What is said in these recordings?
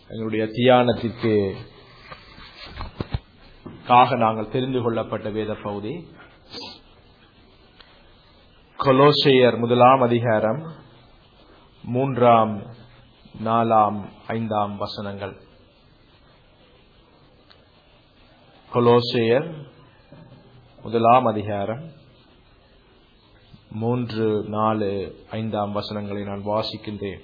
எங்களுடைய தியானத்திற்கு காக நாங்கள் தெரிந்து கொள்ளப்பட்ட வேத பகுதி கொலோசையர் முதலாம் அதிகாரம் மூன்றாம் நாலாம் ஐந்தாம் வசனங்கள் கொலோசையர் முதலாம் அதிகாரம் மூன்று நாலு ஐந்தாம் வசனங்களை நான் வாசிக்கின்றேன்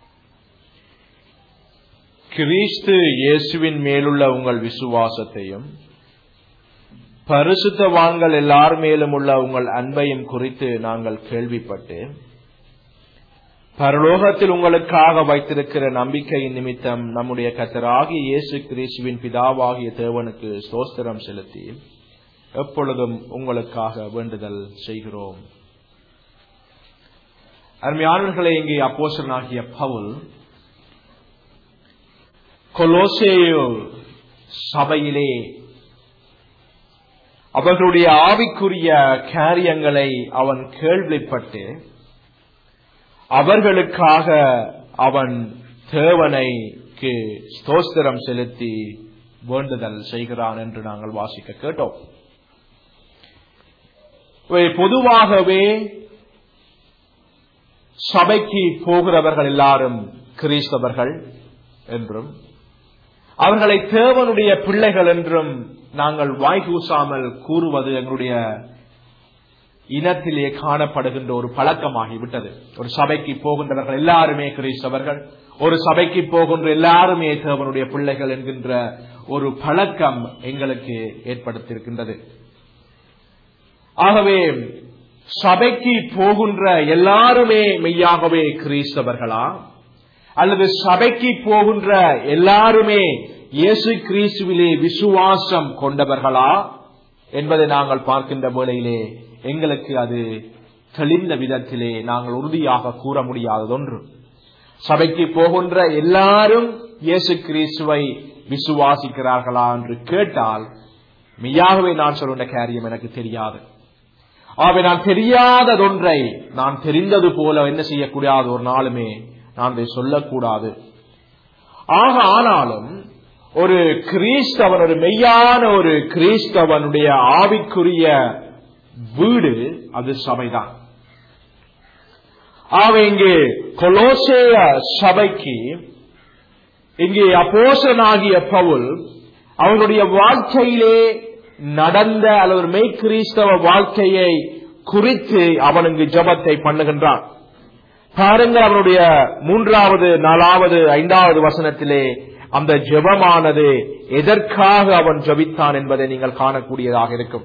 கிறிஸ்து இயேசுவின் மேலுள்ள உங்கள் விசுவாசத்தையும் பரிசுத்தவான்கள் எல்லார் மேலும் உள்ள உங்கள் அன்பையும் குறித்து நாங்கள் கேள்விப்பட்டு பரலோகத்தில் உங்களுக்காக வைத்திருக்கிற நம்பிக்கையின் நிமித்தம் நம்முடைய கத்தராகிய இயேசு கிறிஸ்துவின் பிதாவாகிய தேவனுக்கு ஸ்தோஸ்திரம் செலுத்தி எப்பொழுதும் உங்களுக்காக வேண்டுதல் செய்கிறோம் அருமையானவர்களை இங்கே அப்போசனாகிய பவுல் கொலோசேயோ சபையிலே அவர்களுடைய ஆவிக்குரிய காரியங்களை அவன் கேள்விப்பட்டு அவர்களுக்காக அவன் தேவனைக்கு ஸ்தோஸ்திரம் செலுத்தி வேண்டுதல் செய்கிறான் என்று நாங்கள் வாசிக்க கேட்டோம் பொதுவாகவே சபைக்கு போகிறவர்கள் எல்லாரும் கிறிஸ்தவர்கள் என்றும் அவர்களை தேவனுடைய பிள்ளைகள் என்றும் நாங்கள் வாய்கூசாமல் கூறுவது எங்களுடைய இனத்திலே காணப்படுகின்ற ஒரு பழக்கமாகிவிட்டது ஒரு சபைக்கு போகின்றவர்கள் எல்லாருமே கிறிஸ்தவர்கள் ஒரு சபைக்கு போகின்ற எல்லாருமே தேவனுடைய பிள்ளைகள் என்கின்ற ஒரு பழக்கம் எங்களுக்கு ஏற்படுத்தியிருக்கின்றது ஆகவே சபைக்கு போகின்ற எல்லாருமே மெய்யாகவே கிறிஸ்தவர்களா அல்லது சபைக்கு போகின்ற எல்லாருமே இயேசு கிறிஸ்துவிலே விசுவாசம் கொண்டவர்களா என்பதை நாங்கள் பார்க்கின்ற வேளையிலே எங்களுக்கு அது தெளிந்த விதத்திலே நாங்கள் உறுதியாக கூற முடியாததொன்று சபைக்கு போகின்ற எல்லாரும் இயேசு கிறிஸ்துவை விசுவாசிக்கிறார்களா என்று கேட்டால் மெய்யாகவே நான் சொல்லுகின்ற காரியம் எனக்கு தெரியாது ஆகவே நான் தெரியாததொன்றை நான் தெரிந்தது போல என்ன செய்யக்கூடாது ஒரு நாளுமே நான் அதை சொல்லக்கூடாது ஆக ஆனாலும் ஒரு கிறிஸ்தவன் ஒரு மெய்யான ஒரு கிறிஸ்தவனுடைய ஆவிக்குரிய வீடு அது சபைதான் ஆக இங்கே கொலோசேய சபைக்கு இங்கே அப்போசனாகிய பவுல் அவருடைய வாழ்க்கையிலே நடந்த அல்லது ஒரு மெய் கிறிஸ்தவ வாழ்க்கையை குறித்து அவனுக்கு ஜபத்தை பண்ணுகின்றான் பாருங்கள் அவனுடைய மூன்றாவது நாலாவது ஐந்தாவது வசனத்திலே அந்த ஜபமானது எதற்காக அவன் ஜபித்தான் என்பதை நீங்கள் காணக்கூடியதாக இருக்கும்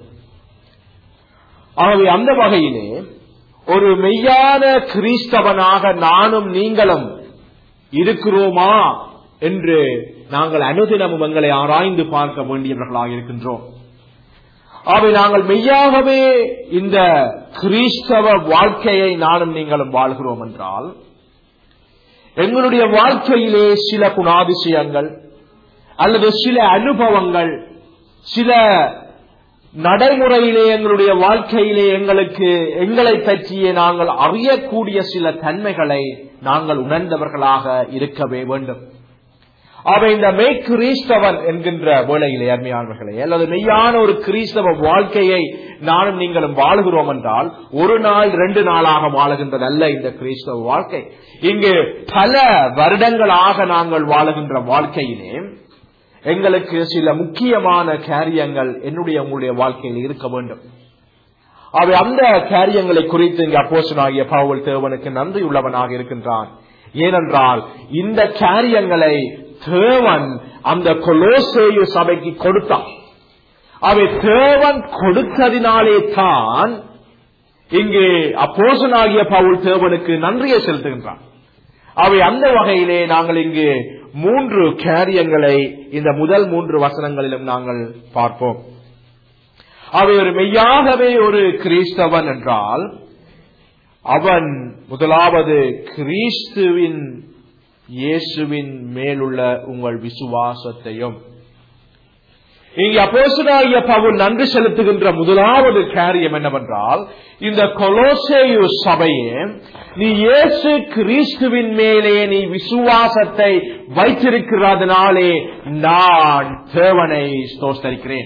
ஆகவே அந்த வகையிலே ஒரு மெய்யான கிறிஸ்தவனாக நானும் நீங்களும் இருக்கிறோமா என்று நாங்கள் அனுதினமும் எங்களை ஆராய்ந்து பார்க்க வேண்டியவர்களாக இருக்கின்றோம் அவை நாங்கள் மெய்யாகவே இந்த கிறிஸ்தவ வாழ்க்கையை நானும் நீங்களும் வாழ்கிறோம் என்றால் எங்களுடைய வாழ்க்கையிலே சில குணாதிசயங்கள் அல்லது சில அனுபவங்கள் சில நடைமுறையிலே எங்களுடைய வாழ்க்கையிலே எங்களுக்கு எங்களை பற்றிய நாங்கள் அறியக்கூடிய சில தன்மைகளை நாங்கள் உணர்ந்தவர்களாக இருக்கவே வேண்டும் அவை இந்த மெய் கிறிஸ்தவன் என்கின்ற வேளையிலே அருமையானவர்களே அல்லது மெய்யான ஒரு கிறிஸ்தவ வாழ்க்கையை நானும் நீங்களும் வாழுகிறோம் என்றால் ஒரு நாள் ரெண்டு நாளாக வாழுகின்றது அல்ல இந்த கிறிஸ்தவ வாழ்க்கை இங்கு பல வருடங்களாக நாங்கள் வாழுகின்ற வாழ்க்கையிலே எங்களுக்கு சில முக்கியமான காரியங்கள் என்னுடைய உங்களுடைய வாழ்க்கையில் இருக்க வேண்டும் அவை அந்த காரியங்களை குறித்து இங்கு அப்போசனாகிய பாவல் தேவனுக்கு நன்றி உள்ளவனாக இருக்கின்றான் ஏனென்றால் இந்த காரியங்களை தேவன் அந்த கொலோசேயு சபைக்கு கொடுத்தான் அவை தேவன் கொடுத்ததினாலே தான் இங்கு அப்போசனாகிய பவுல் தேவனுக்கு நன்றியை செலுத்துகின்றான் அவை அந்த வகையிலே நாங்கள் இங்கு மூன்று காரியங்களை இந்த முதல் மூன்று வசனங்களிலும் நாங்கள் பார்ப்போம் அவை ஒரு மெய்யாகவே ஒரு கிறிஸ்தவன் என்றால் அவன் முதலாவது கிறிஸ்துவின் இயேசுவின் மேலுள்ள உங்கள் விசுவாசத்தையும் இங்கே அப்போசனாகிய பவுல் நன்றி செலுத்துகின்ற முதலாவது காரியம் என்னவென்றால் இந்த கொலோசேயு சபையே நீ இயேசு கிறிஸ்துவின் மேலே நீ விசுவாசத்தை வைத்திருக்கிறதுனாலே நான் தேவனை ஸ்தோஸ்தரிக்கிறேன்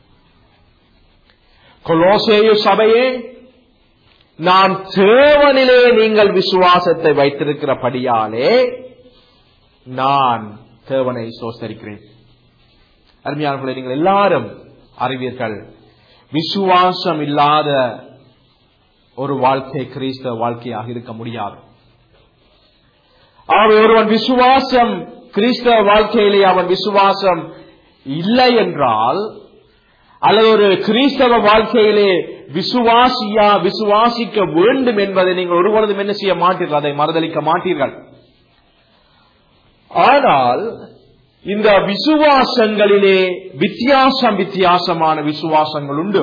கொலோசேயு சபையே நான் தேவனிலே நீங்கள் விசுவாசத்தை வைத்திருக்கிறபடியாலே நான் தேவனை சோசரிக்கிறேன் அருமையானவர்களை நீங்கள் எல்லாரும் அறிவீர்கள் விசுவாசம் இல்லாத ஒரு வாழ்க்கை கிறிஸ்தவ வாழ்க்கையாக இருக்க முடியாது அவன் ஒருவன் விசுவாசம் கிறிஸ்தவ வாழ்க்கையிலே அவன் விசுவாசம் இல்லை என்றால் அல்லது ஒரு கிறிஸ்தவ வாழ்க்கையிலே விசுவாசியா விசுவாசிக்க வேண்டும் என்பதை நீங்கள் ஒருவரதும் என்ன செய்ய மாட்டீர்கள் அதை மறுதளிக்க மாட்டீர்கள் ஆனால் இந்த விசுவாசங்களிலே வித்தியாசம் வித்தியாசமான விசுவாசங்கள் உண்டு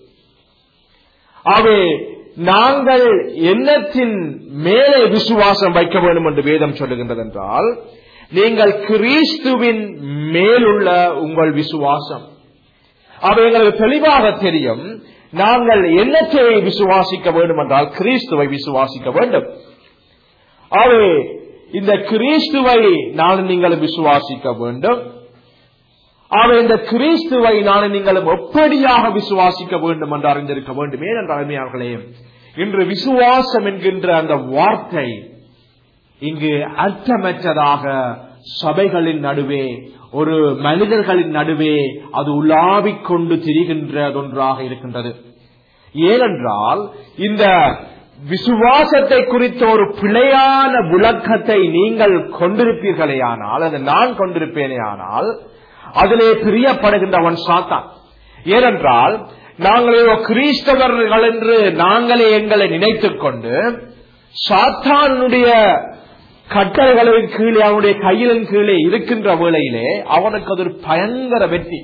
அவை நாங்கள் எண்ணத்தின் மேலே விசுவாசம் வைக்க வேண்டும் என்று வேதம் சொல்லுகின்றது என்றால் நீங்கள் கிறிஸ்துவின் மேலுள்ள உங்கள் விசுவாசம் அவை எங்களுக்கு தெளிவாக தெரியும் நாங்கள் என்னத்தை விசுவாசிக்க வேண்டும் என்றால் கிறிஸ்துவை விசுவாசிக்க வேண்டும் அவை இந்த கிறிஸ்துவை நான் நீங்கள் விசுவாசிக்க வேண்டும் அவை இந்த கிறிஸ்துவை நான் நீங்களும் எப்படியாக விசுவாசிக்க வேண்டும் என்று அறிந்திருக்க வேண்டும் ஏனென்றால் அருமையார்களே இன்று விசுவாசம் என்கின்ற அந்த வார்த்தை இங்கு அர்த்தமற்றதாக சபைகளின் நடுவே ஒரு மனிதர்களின் நடுவே அது உலாவிக் கொண்டு திரிகின்றதொன்றாக இருக்கின்றது ஏனென்றால் இந்த விசுவாசத்தை குறித்த ஒரு பிழையான விளக்கத்தை நீங்கள் கொண்டிருப்பீர்களே ஆனால் அது நான் கொண்டிருப்பேனே ஆனால் அதிலே பிரியப்படுகின்றவன் சாத்தான் ஏனென்றால் நாங்களே கிறிஸ்தவர்கள் என்று நாங்களே எங்களை நினைத்துக் கொண்டு சாத்தானுடைய கட்டளைகளின் கீழே அவனுடைய கையிலின் கீழே இருக்கின்ற வேளையிலே அவனுக்கு அது ஒரு பயங்கர வெற்றி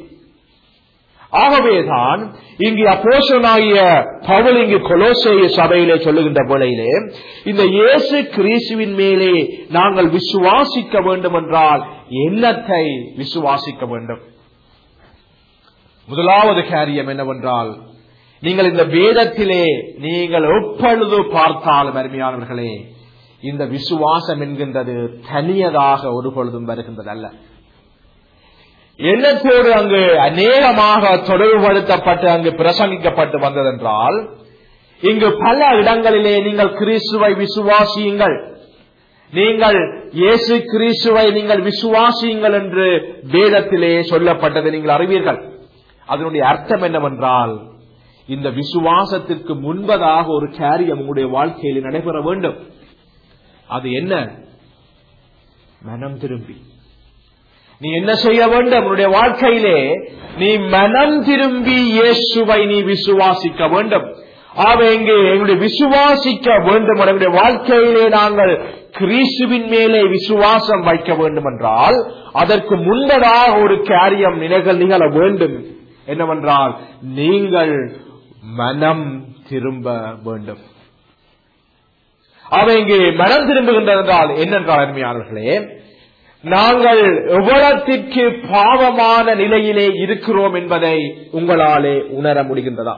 ஆகவேதான் இங்கு அப்போசனாகிய பவுல் இங்கு கொலோசேய சபையிலே சொல்லுகின்ற வேளையிலே இந்த இயேசு கிறிஸ்துவின் மேலே நாங்கள் விசுவாசிக்க வேண்டும் என்றால் என்னத்தை விசுவாசிக்க வேண்டும் முதலாவது காரியம் என்னவென்றால் நீங்கள் இந்த வேதத்திலே நீங்கள் எப்பொழுது பார்த்தாலும் அருமையானவர்களே இந்த விசுவாசம் என்கின்றது தனியதாக ஒரு பொழுதும் வருகின்றது அல்ல எண்ணத்தோடு அங்கு அநேகமாக தொடர்புபடுத்தப்பட்டு அங்கு பிரசங்கிக்கப்பட்டு வந்ததென்றால் இங்கு பல இடங்களிலே நீங்கள் கிறிஸ்துவை விசுவாசியுங்கள் நீங்கள் இயேசு கிறிஸ்துவை நீங்கள் விசுவாசியுங்கள் என்று வேதத்திலே சொல்லப்பட்டதை நீங்கள் அறிவீர்கள் அதனுடைய அர்த்தம் என்னவென்றால் இந்த விசுவாசத்திற்கு முன்பதாக ஒரு காரியம் உங்களுடைய வாழ்க்கையில் நடைபெற வேண்டும் அது என்ன மனம் திரும்பி நீ என்ன செய்ய வேண்டும் உன்னுடைய வாழ்க்கையிலே நீ மனம் திரும்பி இயேசுவை நீ விசுவாசிக்க வேண்டும் ஆக இங்கே எங்களுடைய விசுவாசிக்க வேண்டும் எங்களுடைய வாழ்க்கையிலே நாங்கள் கிறிஸ்துவின் மேலே விசுவாசம் வைக்க வேண்டும் என்றால் அதற்கு முன்னதாக ஒரு காரியம் நிகழ் நிகழ வேண்டும் என்னவென்றால் நீங்கள் மனம் திரும்ப வேண்டும் அவை இங்கே மனம் திரும்புகின்றது என்றால் என்னென்றால் அருமையாளர்களே நாங்கள் எவ்வளத்திற்கு பாவமான நிலையிலே இருக்கிறோம் என்பதை உங்களாலே உணர முடிகின்றதா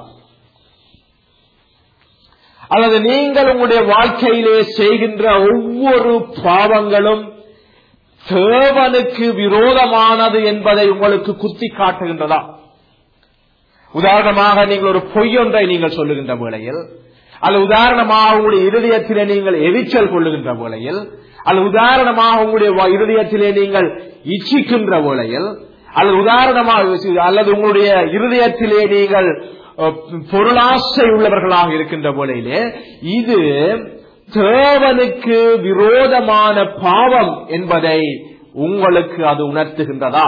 அல்லது நீங்கள் உங்களுடைய வாழ்க்கையிலே செய்கின்ற ஒவ்வொரு பாவங்களும் தேவனுக்கு விரோதமானது என்பதை உங்களுக்கு குத்தி காட்டுகின்றதா உதாரணமாக நீங்கள் ஒரு பொய்யொன்றை நீங்கள் சொல்லுகின்ற வேளையில் அல்லது உதாரணமாக உங்களுடைய இருதயத்திலே நீங்கள் எரிச்சல் கொள்ளுகின்ற வேளையில் அல்லது உதாரணமாக உங்களுடைய இருதயத்திலே நீங்கள் இச்சிக்கின்ற வேளையில் அல்லது உதாரணமாக அல்லது உங்களுடைய இருதயத்திலே நீங்கள் பொருளாசை உள்ளவர்களாக இருக்கின்ற வேளையிலே இது தேவனுக்கு விரோதமான பாவம் என்பதை உங்களுக்கு அது உணர்த்துகின்றதா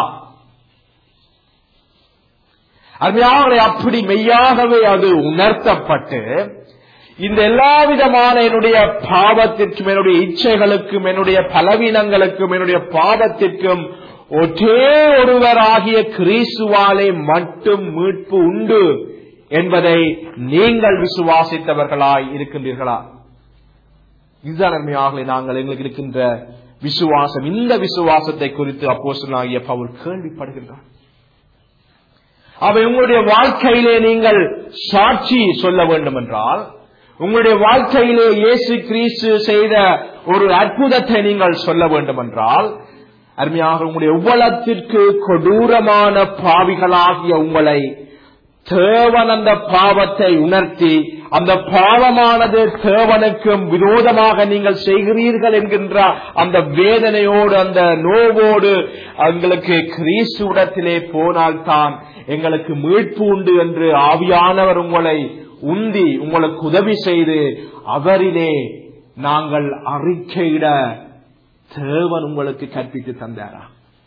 அருமையாக அப்படி மெய்யாகவே அது உணர்த்தப்பட்டு இந்த எல்லா விதமான என்னுடைய பாவத்திற்கும் என்னுடைய இச்சைகளுக்கும் என்னுடைய பலவீனங்களுக்கும் என்னுடைய பாவத்திற்கும் ஒரே ஒருவராகிய கிறிஸ்துவாலே மட்டும் மீட்பு உண்டு என்பதை நீங்கள் விசுவாசித்தவர்களாய் இருக்கின்றீர்களா இதுதான் நன்மையாக நாங்கள் எங்களுக்கு இருக்கின்ற விசுவாசம் இந்த விசுவாசத்தை குறித்து அப்போசனாகிய பவுல் கேள்விப்படுகின்றார் அவை உங்களுடைய வாழ்க்கையிலே நீங்கள் சாட்சி சொல்ல வேண்டும் என்றால் உங்களுடைய வாழ்க்கையிலே இயேசு கிறிஸ்து செய்த ஒரு அற்புதத்தை நீங்கள் சொல்ல வேண்டும் என்றால் அருமையாக உங்களுடைய உவலத்திற்கு கொடூரமான பாவிகளாகிய உங்களை தேவன் அந்த பாவத்தை உணர்த்தி அந்த பாவமானது தேவனுக்கும் விரோதமாக நீங்கள் செய்கிறீர்கள் என்கின்ற அந்த வேதனையோடு அந்த நோவோடு எங்களுக்கு கிறிஸ்துவிடத்திலே போனால்தான் எங்களுக்கு மீட்பு உண்டு என்று ஆவியானவர் உங்களை உந்தி உங்களுக்கு உதவி செய்து அவரிலே நாங்கள் அறிக்கையிட தேவன் உங்களுக்கு கற்பித்து தந்தாரா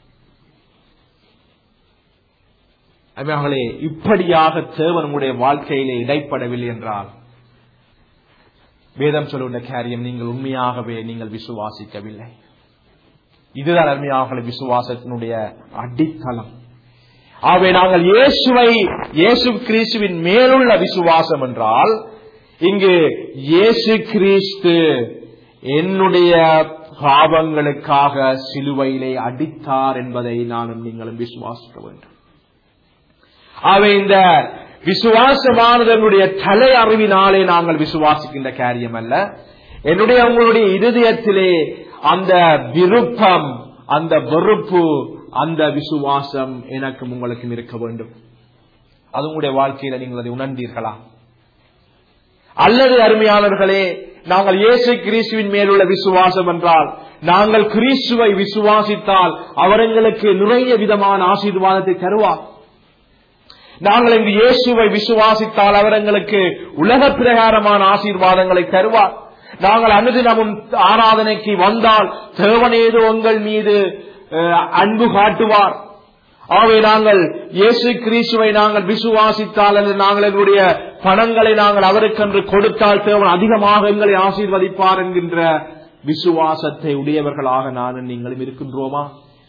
அவர்களே இப்படியாக தேவன் உங்களுடைய வாழ்க்கையிலே இடைப்படவில்லை என்றால் வேதம் சொல்லுகின்ற காரியம் நீங்கள் உண்மையாகவே நீங்கள் விசுவாசிக்கவில்லை இதுதான் அருமையாக விசுவாசத்தினுடைய அடித்தளம் ஆகவே நாங்கள் இயேசுவை இயேசு கிறிஸ்துவின் மேலுள்ள விசுவாசம் என்றால் இங்கு இயேசு கிறிஸ்து என்னுடைய பாவங்களுக்காக சிலுவையிலே அடித்தார் என்பதை நானும் நீங்களும் விசுவாசிக்க வேண்டும் அவை இந்த விசுவாசமானது என்னுடைய தலை அறிவினாலே நாங்கள் விசுவாசிக்கின்ற காரியம் அல்ல என்னுடைய உங்களுடைய இருதயத்திலே அந்த விருப்பம் அந்த வெறுப்பு அந்த விசுவாசம் எனக்கும் உங்களுக்கும் இருக்க வேண்டும் அது உங்களுடைய வாழ்க்கையில நீங்கள் அதை உணர்ந்தீர்களா அல்லது அருமையாளர்களே நாங்கள் இயேசு கிறிஸ்துவின் மேலுள்ள விசுவாசம் என்றால் நாங்கள் கிறிஸ்துவை விசுவாசித்தால் அவர் எங்களுக்கு நிறைய விதமான ஆசீர்வாதத்தை தருவார் நாங்கள் இங்கு இயேசுவை விசுவாசித்தால் அவர் எங்களுக்கு உலக பிரகாரமான ஆசீர்வாதங்களை தருவார் நாங்கள் அனுதினமும் ஆராதனைக்கு வந்தால் தேவனேதோ உங்கள் மீது அன்பு காட்டுவார் ஆகவே நாங்கள் இயேசு கிறிஸ்துவை நாங்கள் விசுவாசித்தால் அல்லது நாங்கள் எங்களுடைய பணங்களை நாங்கள் அவருக்கென்று கொடுத்தால் தேவன் அதிகமாக எங்களை ஆசீர்வதிப்பார் என்கின்ற விசுவாசத்தை உடையவர்களாக நானும் நீங்களும் இருக்கின்றோமா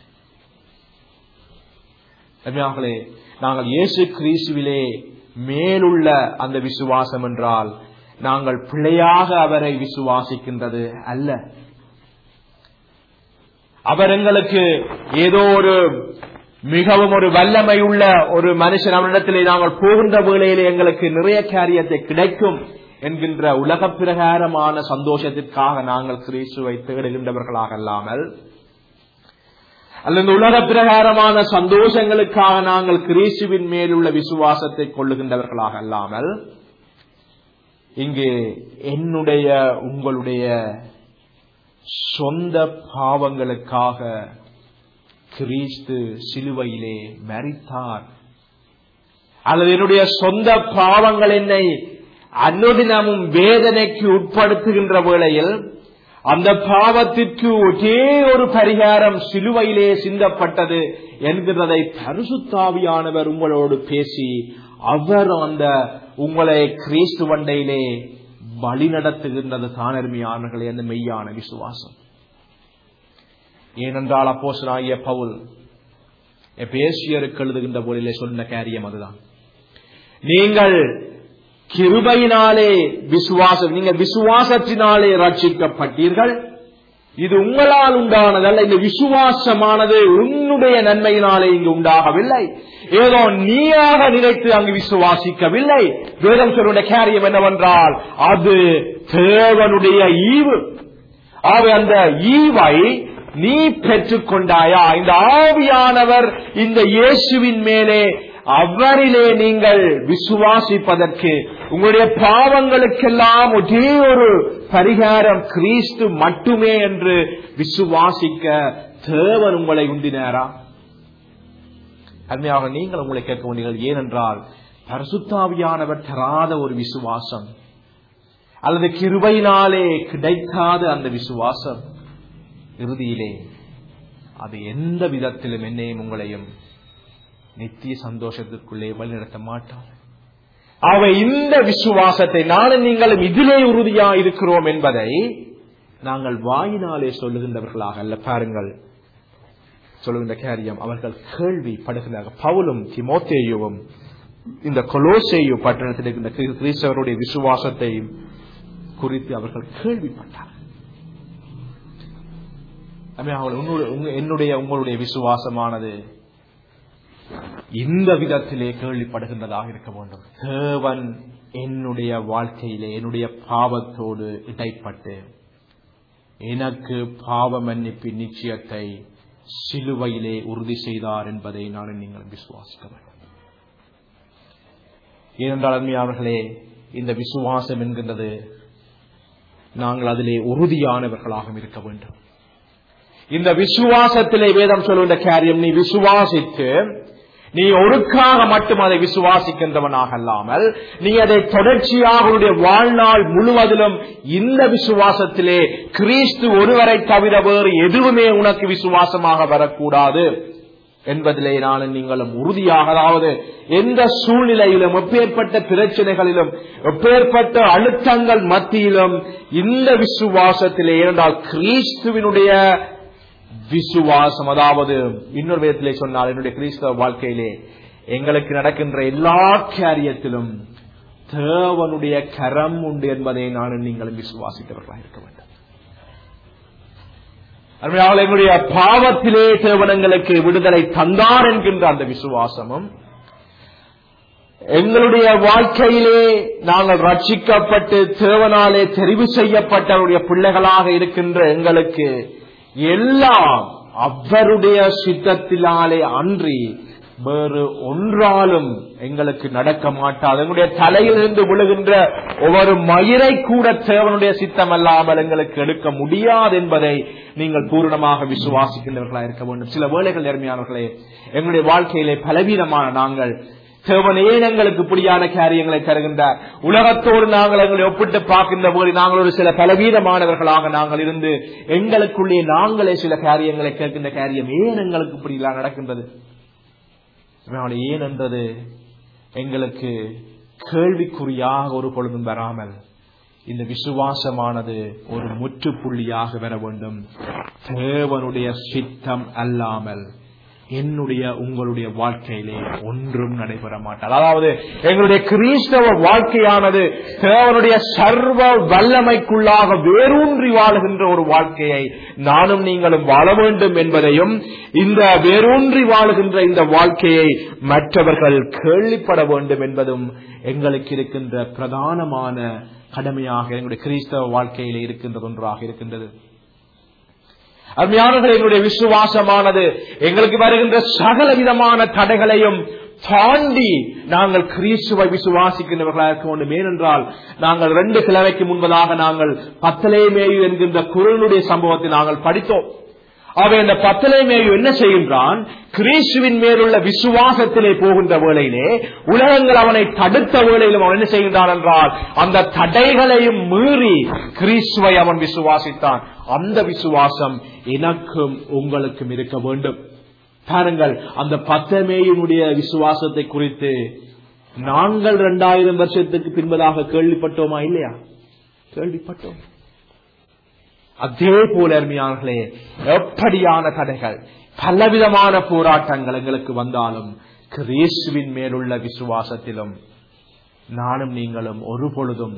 அருமையார்களே நாங்கள் இயேசு கிறிஸ்துவிலே மேலுள்ள அந்த விசுவாசம் என்றால் நாங்கள் பிழையாக அவரை விசுவாசிக்கின்றது அல்ல அவர் எங்களுக்கு ஏதோ ஒரு மிகவும் ஒரு வல்லமை உள்ள ஒரு மனுஷன் அவரிடத்திலே நாங்கள் போகின்ற வேளையிலே எங்களுக்கு நிறைய காரியத்தை கிடைக்கும் என்கின்ற உலக பிரகாரமான சந்தோஷத்திற்காக நாங்கள் கிறிஸ்துவை தேடுகின்றவர்களாக அல்லாமல் அல்லது உலக பிரகாரமான சந்தோஷங்களுக்காக நாங்கள் கிறிஸ்துவின் மேலுள்ள விசுவாசத்தை கொள்ளுகின்றவர்களாக அல்லாமல் இங்கு என்னுடைய உங்களுடைய சொந்த பாவங்களுக்காக கிறிஸ்து சிலுவையிலே மறித்தார் அல்லது என்னுடைய சொந்த பாவங்கள் என்னை அனுதினமும் வேதனைக்கு உட்படுத்துகின்ற வேளையில் அந்த பாவத்திற்கு ஒரே ஒரு பரிகாரம் சிலுவையிலே சிந்தப்பட்டது என்கிறதை பரிசுத்தாவியானவர் உங்களோடு பேசி அவர் அந்த உங்களை கிறிஸ்து வண்டையிலே வழி நடத்துகின்றது தானர்மையானர்களே அந்த மெய்யான விசுவாசம் ஏனென்றால் அப்போசனாகிய பவுல் பேசியருக்கு எழுதுகின்ற போலிலே சொன்ன காரியம் அதுதான் நீங்கள் கிருபையினாலே விசுவாசம் நீங்கள் விசுவாசத்தினாலே ரட்சிக்கப்பட்டீர்கள் இது உங்களால் உண்டானதல்ல இந்த விசுவாசமானது உன்னுடைய நன்மையினாலே இங்கு உண்டாகவில்லை ஏதோ நீயாக நினைத்து அங்கு விசுவாசிக்கவில்லை வேதம் சொல்லுடைய காரியம் என்னவென்றால் அது தேவனுடைய ஈவு ஆக அந்த ஈவை நீ பெற்றுக்கொண்டாயா இந்த ஆவியானவர் இந்த இயேசுவின் மேலே அவரிலே நீங்கள் விசுவாசிப்பதற்கு உங்களுடைய பாவங்களுக்கெல்லாம் ஒரே ஒரு பரிகாரம் கிறிஸ்து மட்டுமே என்று விசுவாசிக்க தேவன் உங்களை உண்டினாரா அருமையாக நீங்கள் உங்களை கேட்க வேண்டியது ஏனென்றால் பரிசுத்தாவியானவர் தராத ஒரு விசுவாசம் அல்லது கிருபையினாலே கிடைக்காத அந்த விசுவாசம் இறுதியிலே அது எந்த விதத்திலும் என்னையும் உங்களையும் நித்திய சந்தோஷத்திற்குள்ளே வழிநடத்த மாட்டான் அவை இந்த விசுவாசத்தை நானும் நீங்களும் இதிலே உறுதியா இருக்கிறோம் என்பதை நாங்கள் வாயினாலே சொல்லுகின்றவர்களாக அல்ல பாருங்கள் சொல்லுகின்ற காரியம் அவர்கள் கேள்வி படுகிறார்கள் பவுலும் திமோத்தேயுவும் இந்த கொலோசேயு பட்டணத்தில் இருக்கின்ற கிறிஸ்தவருடைய விசுவாசத்தையும் குறித்து அவர்கள் கேள்விப்பட்டார்கள் என்னுடைய உங்களுடைய விசுவாசமானது இந்த விதத்திலே கேள்விப்படுகின்றதாக இருக்க வேண்டும் தேவன் என்னுடைய வாழ்க்கையிலே என்னுடைய பாவத்தோடு இடைப்பட்டு எனக்கு பாவ மன்னிப்பின் நிச்சயத்தை சிலுவையிலே உறுதி செய்தார் என்பதை நான் நீங்கள் விசுவாசிக்க வேண்டும் ஏனென்றால் அருமையானவர்களே இந்த விசுவாசம் என்கின்றது நாங்கள் அதிலே உறுதியானவர்களாக இருக்க வேண்டும் இந்த விசுவாசத்திலே வேதம் சொல்லுகின்ற காரியம் நீ விசுவாசித்து நீ ஒருக்காக மட்டும் அதை விசுவாசிக்கின்றவனாக அல்லாமல் நீ அதை தொடர்ச்சியாக உன்னுடைய வாழ்நாள் முழுவதிலும் இந்த விசுவாசத்திலே கிறிஸ்து ஒருவரை தவிர வேறு எதுவுமே உனக்கு விசுவாசமாக வரக்கூடாது என்பதிலே நான் நீங்களும் உறுதியாக அதாவது எந்த சூழ்நிலையிலும் எப்பேற்பட்ட பிரச்சனைகளிலும் எப்பேற்பட்ட அழுத்தங்கள் மத்தியிலும் இந்த விசுவாசத்திலே இருந்தால் கிறிஸ்துவினுடைய விசுவாசம் அதாவது இன்னொரு விதத்திலே சொன்னால் என்னுடைய கிறிஸ்தவ வாழ்க்கையிலே எங்களுக்கு நடக்கின்ற எல்லா காரியத்திலும் தேவனுடைய கரம் உண்டு என்பதை நான் நீங்களும் விசுவாசித்தவர்களாக இருக்க வேண்டும் அருமையாக எங்களுடைய பாவத்திலே தேவனங்களுக்கு விடுதலை தந்தார் என்கின்ற அந்த விசுவாசமும் எங்களுடைய வாழ்க்கையிலே நாங்கள் ரட்சிக்கப்பட்டு தேவனாலே தெரிவு செய்யப்பட்டவருடைய பிள்ளைகளாக இருக்கின்ற எங்களுக்கு எல்லாம் அவருடைய சித்தத்தினாலே அன்றி வேறு ஒன்றாலும் எங்களுக்கு நடக்க மாட்டாது எங்களுடைய தலையிலிருந்து விழுகின்ற ஒவ்வொரு மயிரை கூட தேவனுடைய சித்தம் அல்லாமல் எங்களுக்கு எடுக்க முடியாது என்பதை நீங்கள் பூரணமாக விசுவாசிக்கின்றவர்களாக இருக்க வேண்டும் சில வேளைகள் நேர்மையானவர்களே எங்களுடைய வாழ்க்கையிலே பலவீனமான நாங்கள் தேவன் ஏன் எங்களுக்கு இப்படியான காரியங்களை தருகின்றார் உலகத்தோடு நாங்கள் எங்களை ஒப்பிட்டு பார்க்கின்ற போது நாங்கள் ஒரு சில பலவீனமானவர்களாக நாங்கள் இருந்து எங்களுக்குள்ளே நாங்களே சில காரியங்களை கேட்கின்ற காரியம் ஏன் எங்களுக்கு இப்படிலாம் நடக்கின்றது ஏன் என்றது எங்களுக்கு கேள்விக்குறியாக ஒரு பொழுதும் வராமல் இந்த விசுவாசமானது ஒரு முற்றுப்புள்ளியாக வர வேண்டும் தேவனுடைய சித்தம் அல்லாமல் என்னுடைய உங்களுடைய வாழ்க்கையிலே ஒன்றும் நடைபெற மாட்டார் அதாவது எங்களுடைய கிறிஸ்தவ வாழ்க்கையானது தேவனுடைய சர்வ வல்லமைக்குள்ளாக வேரூன்றி வாழுகின்ற ஒரு வாழ்க்கையை நானும் நீங்களும் வாழ வேண்டும் என்பதையும் இந்த வேரூன்றி வாழுகின்ற இந்த வாழ்க்கையை மற்றவர்கள் கேள்விப்பட வேண்டும் என்பதும் எங்களுக்கு இருக்கின்ற பிரதானமான கடமையாக எங்களுடைய கிறிஸ்தவ வாழ்க்கையிலே இருக்கின்ற ஒன்றாக இருக்கின்றது அருமையானவர்கள் எங்களுடைய விசுவாசமானது எங்களுக்கு வருகின்ற சகல விதமான தடைகளையும் தாண்டி நாங்கள் கிறிஸ்துவை விசுவாசிக்கின்றவர்களாக இருக்க வேண்டும் ஏனென்றால் நாங்கள் ரெண்டு கிழமைக்கு முன்பதாக நாங்கள் பத்தலேமேயு என்கின்ற குரலுடைய சம்பவத்தை நாங்கள் படித்தோம் அவன் இந்த பத்தலேமேயு என்ன செய்கின்றான் கிறிஸ்துவின் மேலுள்ள விசுவாசத்திலே போகின்ற வேளையிலே உலகங்கள் அவனை தடுத்த வேளையிலும் அவன் என்ன செய்கின்றான் என்றால் அந்த தடைகளையும் மீறி கிறிஸ்துவை அவன் விசுவாசித்தான் அந்த விசுவாசம் எனக்கும் உங்களுக்கும் இருக்க வேண்டும் பாருங்கள் அந்த பத்தமேயினுடைய விசுவாசத்தை குறித்து நாங்கள் இரண்டாயிரம் வருஷத்துக்கு பின்பதாக கேள்விப்பட்டோமா இல்லையா கேள்விப்பட்டோம் அதே போல அருமையானர்களே எப்படியான தடைகள் பலவிதமான போராட்டங்கள் எங்களுக்கு வந்தாலும் கிரேசுவின் மேலுள்ள விசுவாசத்திலும் நானும் நீங்களும் ஒரு பொழுதும்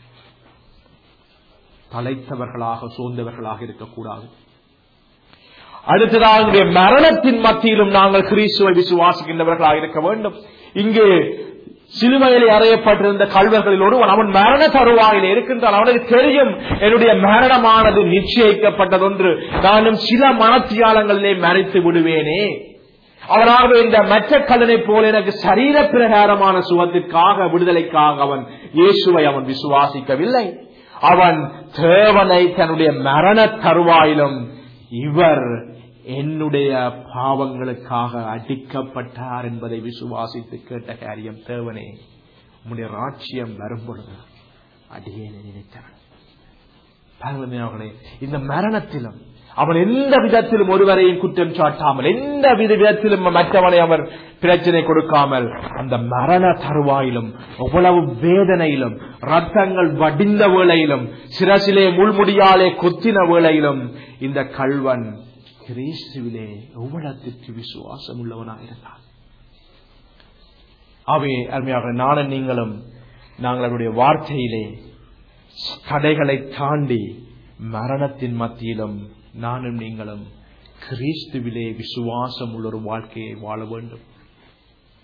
தலைத்தவர்களாக சோர்ந்தவர்களாக இருக்கக்கூடாது அடுத்ததாக மரணத்தின் மத்தியிலும் நாங்கள் கிறிஸ்துவை விசுவாசிக்கின்றவர்களாக இருக்க வேண்டும் இங்கு சிலுவையிலே அறையப்பட்டிருந்த கல்வர்களில் ஒருவன் அவன் மரண தருவாயில் இருக்கின்றான் அவனுக்கு தெரியும் என்னுடைய மரணமானது நிச்சயிக்கப்பட்டதொன்று நானும் சில மனத்தியாலங்களிலே மறைத்து விடுவேனே அவனாக இந்த மற்ற கல்லனை போல எனக்கு சரீர பிரகாரமான சுகத்திற்காக விடுதலைக்காக அவன் இயேசுவை அவன் விசுவாசிக்கவில்லை அவன் தேவனை தன்னுடைய மரண தருவாயிலும் இவர் என்னுடைய பாவங்களுக்காக அடிக்கப்பட்டார் என்பதை விசுவாசித்து கேட்ட காரியம் தேவனே உம்முடைய ராட்சியம் வரும் பொழுது அடியேனை நினைத்தான் இந்த மரணத்திலும் அவன் எந்த விதத்திலும் ஒருவரையும் குற்றம் சாட்டாமல் எந்த வித விதத்திலும் மற்றவனை அவர் பிரச்சனை கொடுக்காமல் அந்த மரண தருவாயிலும் எவ்வளவு வேதனையிலும் ரத்தங்கள் வடிந்த வேளையிலும் சிரசிலே முள்முடியாலே கொத்தின வேளையிலும் இந்த கல்வன் கிரீஸ்துவிலே எவ்வளத்திற்கு விசுவாசம் உள்ளவனாயிருந்தான் அவை அருமையாக நானும் நீங்களும் நாங்கள் அவருடைய வார்த்தையிலே தடைகளை தாண்டி மரணத்தின் மத்தியிலும் நானும் நீங்களும் கிறிஸ்துவிலே விசுவாசம் உள்ள ஒரு வாழ்க்கையை வாழ வேண்டும்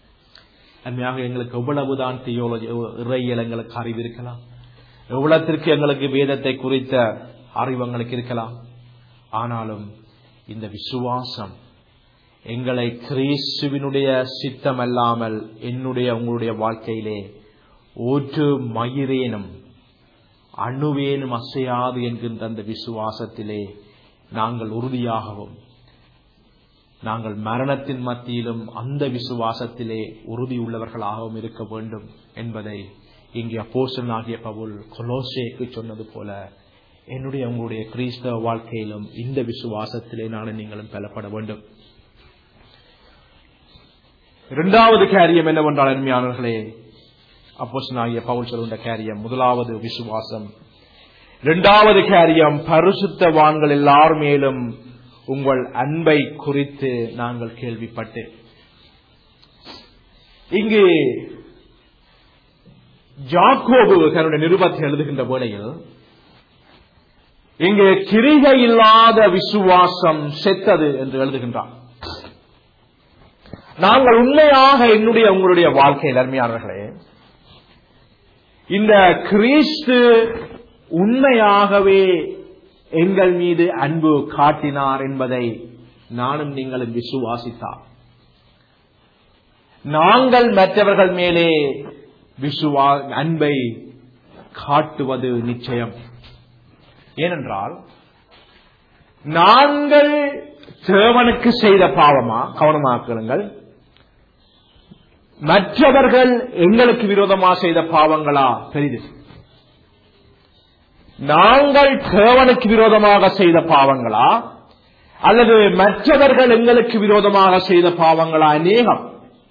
அருமையாக எங்களுக்கு எவ்வளவுதான் தியோலஜி இறையியல் எங்களுக்கு அறிவு இருக்கலாம் எவ்வளத்திற்கு எங்களுக்கு வேதத்தை குறித்த அறிவு எங்களுக்கு இருக்கலாம் ஆனாலும் இந்த விசுவாசம் எங்களை கிறிஸ்துவினுடைய சித்தம் அல்லாமல் என்னுடைய உங்களுடைய வாழ்க்கையிலே ஒரு மயிரேனும் அணுவேனும் அசையாது என்கின்ற அந்த விசுவாசத்திலே நாங்கள் உறுதியாகவும் நாங்கள் மரணத்தின் மத்தியிலும் அந்த விசுவாசத்திலே உறுதி உள்ளவர்களாகவும் இருக்க வேண்டும் என்பதை இங்கே அப்போசனாகிய பவுல் கொலோசேக்கு சொன்னது போல என்னுடைய உங்களுடைய கிறிஸ்தவ வாழ்க்கையிலும் இந்த விசுவாசத்திலே நானும் நீங்களும் பெறப்பட வேண்டும் இரண்டாவது காரியம் என்னவென்றால் அருமையானவர்களே அப்போசனாகிய பவுல் சொல்லுகின்ற காரியம் முதலாவது விசுவாசம் இரண்டாவது காரியம் பரிசுத்தவான்கள் எல்லார் மேலும் உங்கள் அன்பை குறித்து நாங்கள் கேள்விப்பட்டு இங்கு ஜாக்கோபு தன்னுடைய நிருபத்தை எழுதுகின்ற வேளையில் இங்கு கிரிகை இல்லாத விசுவாசம் செத்தது என்று எழுதுகின்றார் நாங்கள் உண்மையாக என்னுடைய உங்களுடைய வாழ்க்கையில் அருமையானவர்களே இந்த கிறிஸ்து உண்மையாகவே எங்கள் மீது அன்பு காட்டினார் என்பதை நானும் நீங்களும் விசுவாசித்தார் நாங்கள் மற்றவர்கள் மேலே விசுவா அன்பை காட்டுவது நிச்சயம் ஏனென்றால் நாங்கள் தேவனுக்கு செய்த பாவமா கவனமாக்குங்கள் மற்றவர்கள் எங்களுக்கு விரோதமாக செய்த பாவங்களா பெரிது நாங்கள் தேவனுக்கு விரோதமாக செய்த பாவங்களா அல்லது மற்றவர்கள் எங்களுக்கு விரோதமாக செய்த பாவங்களா அநேகம்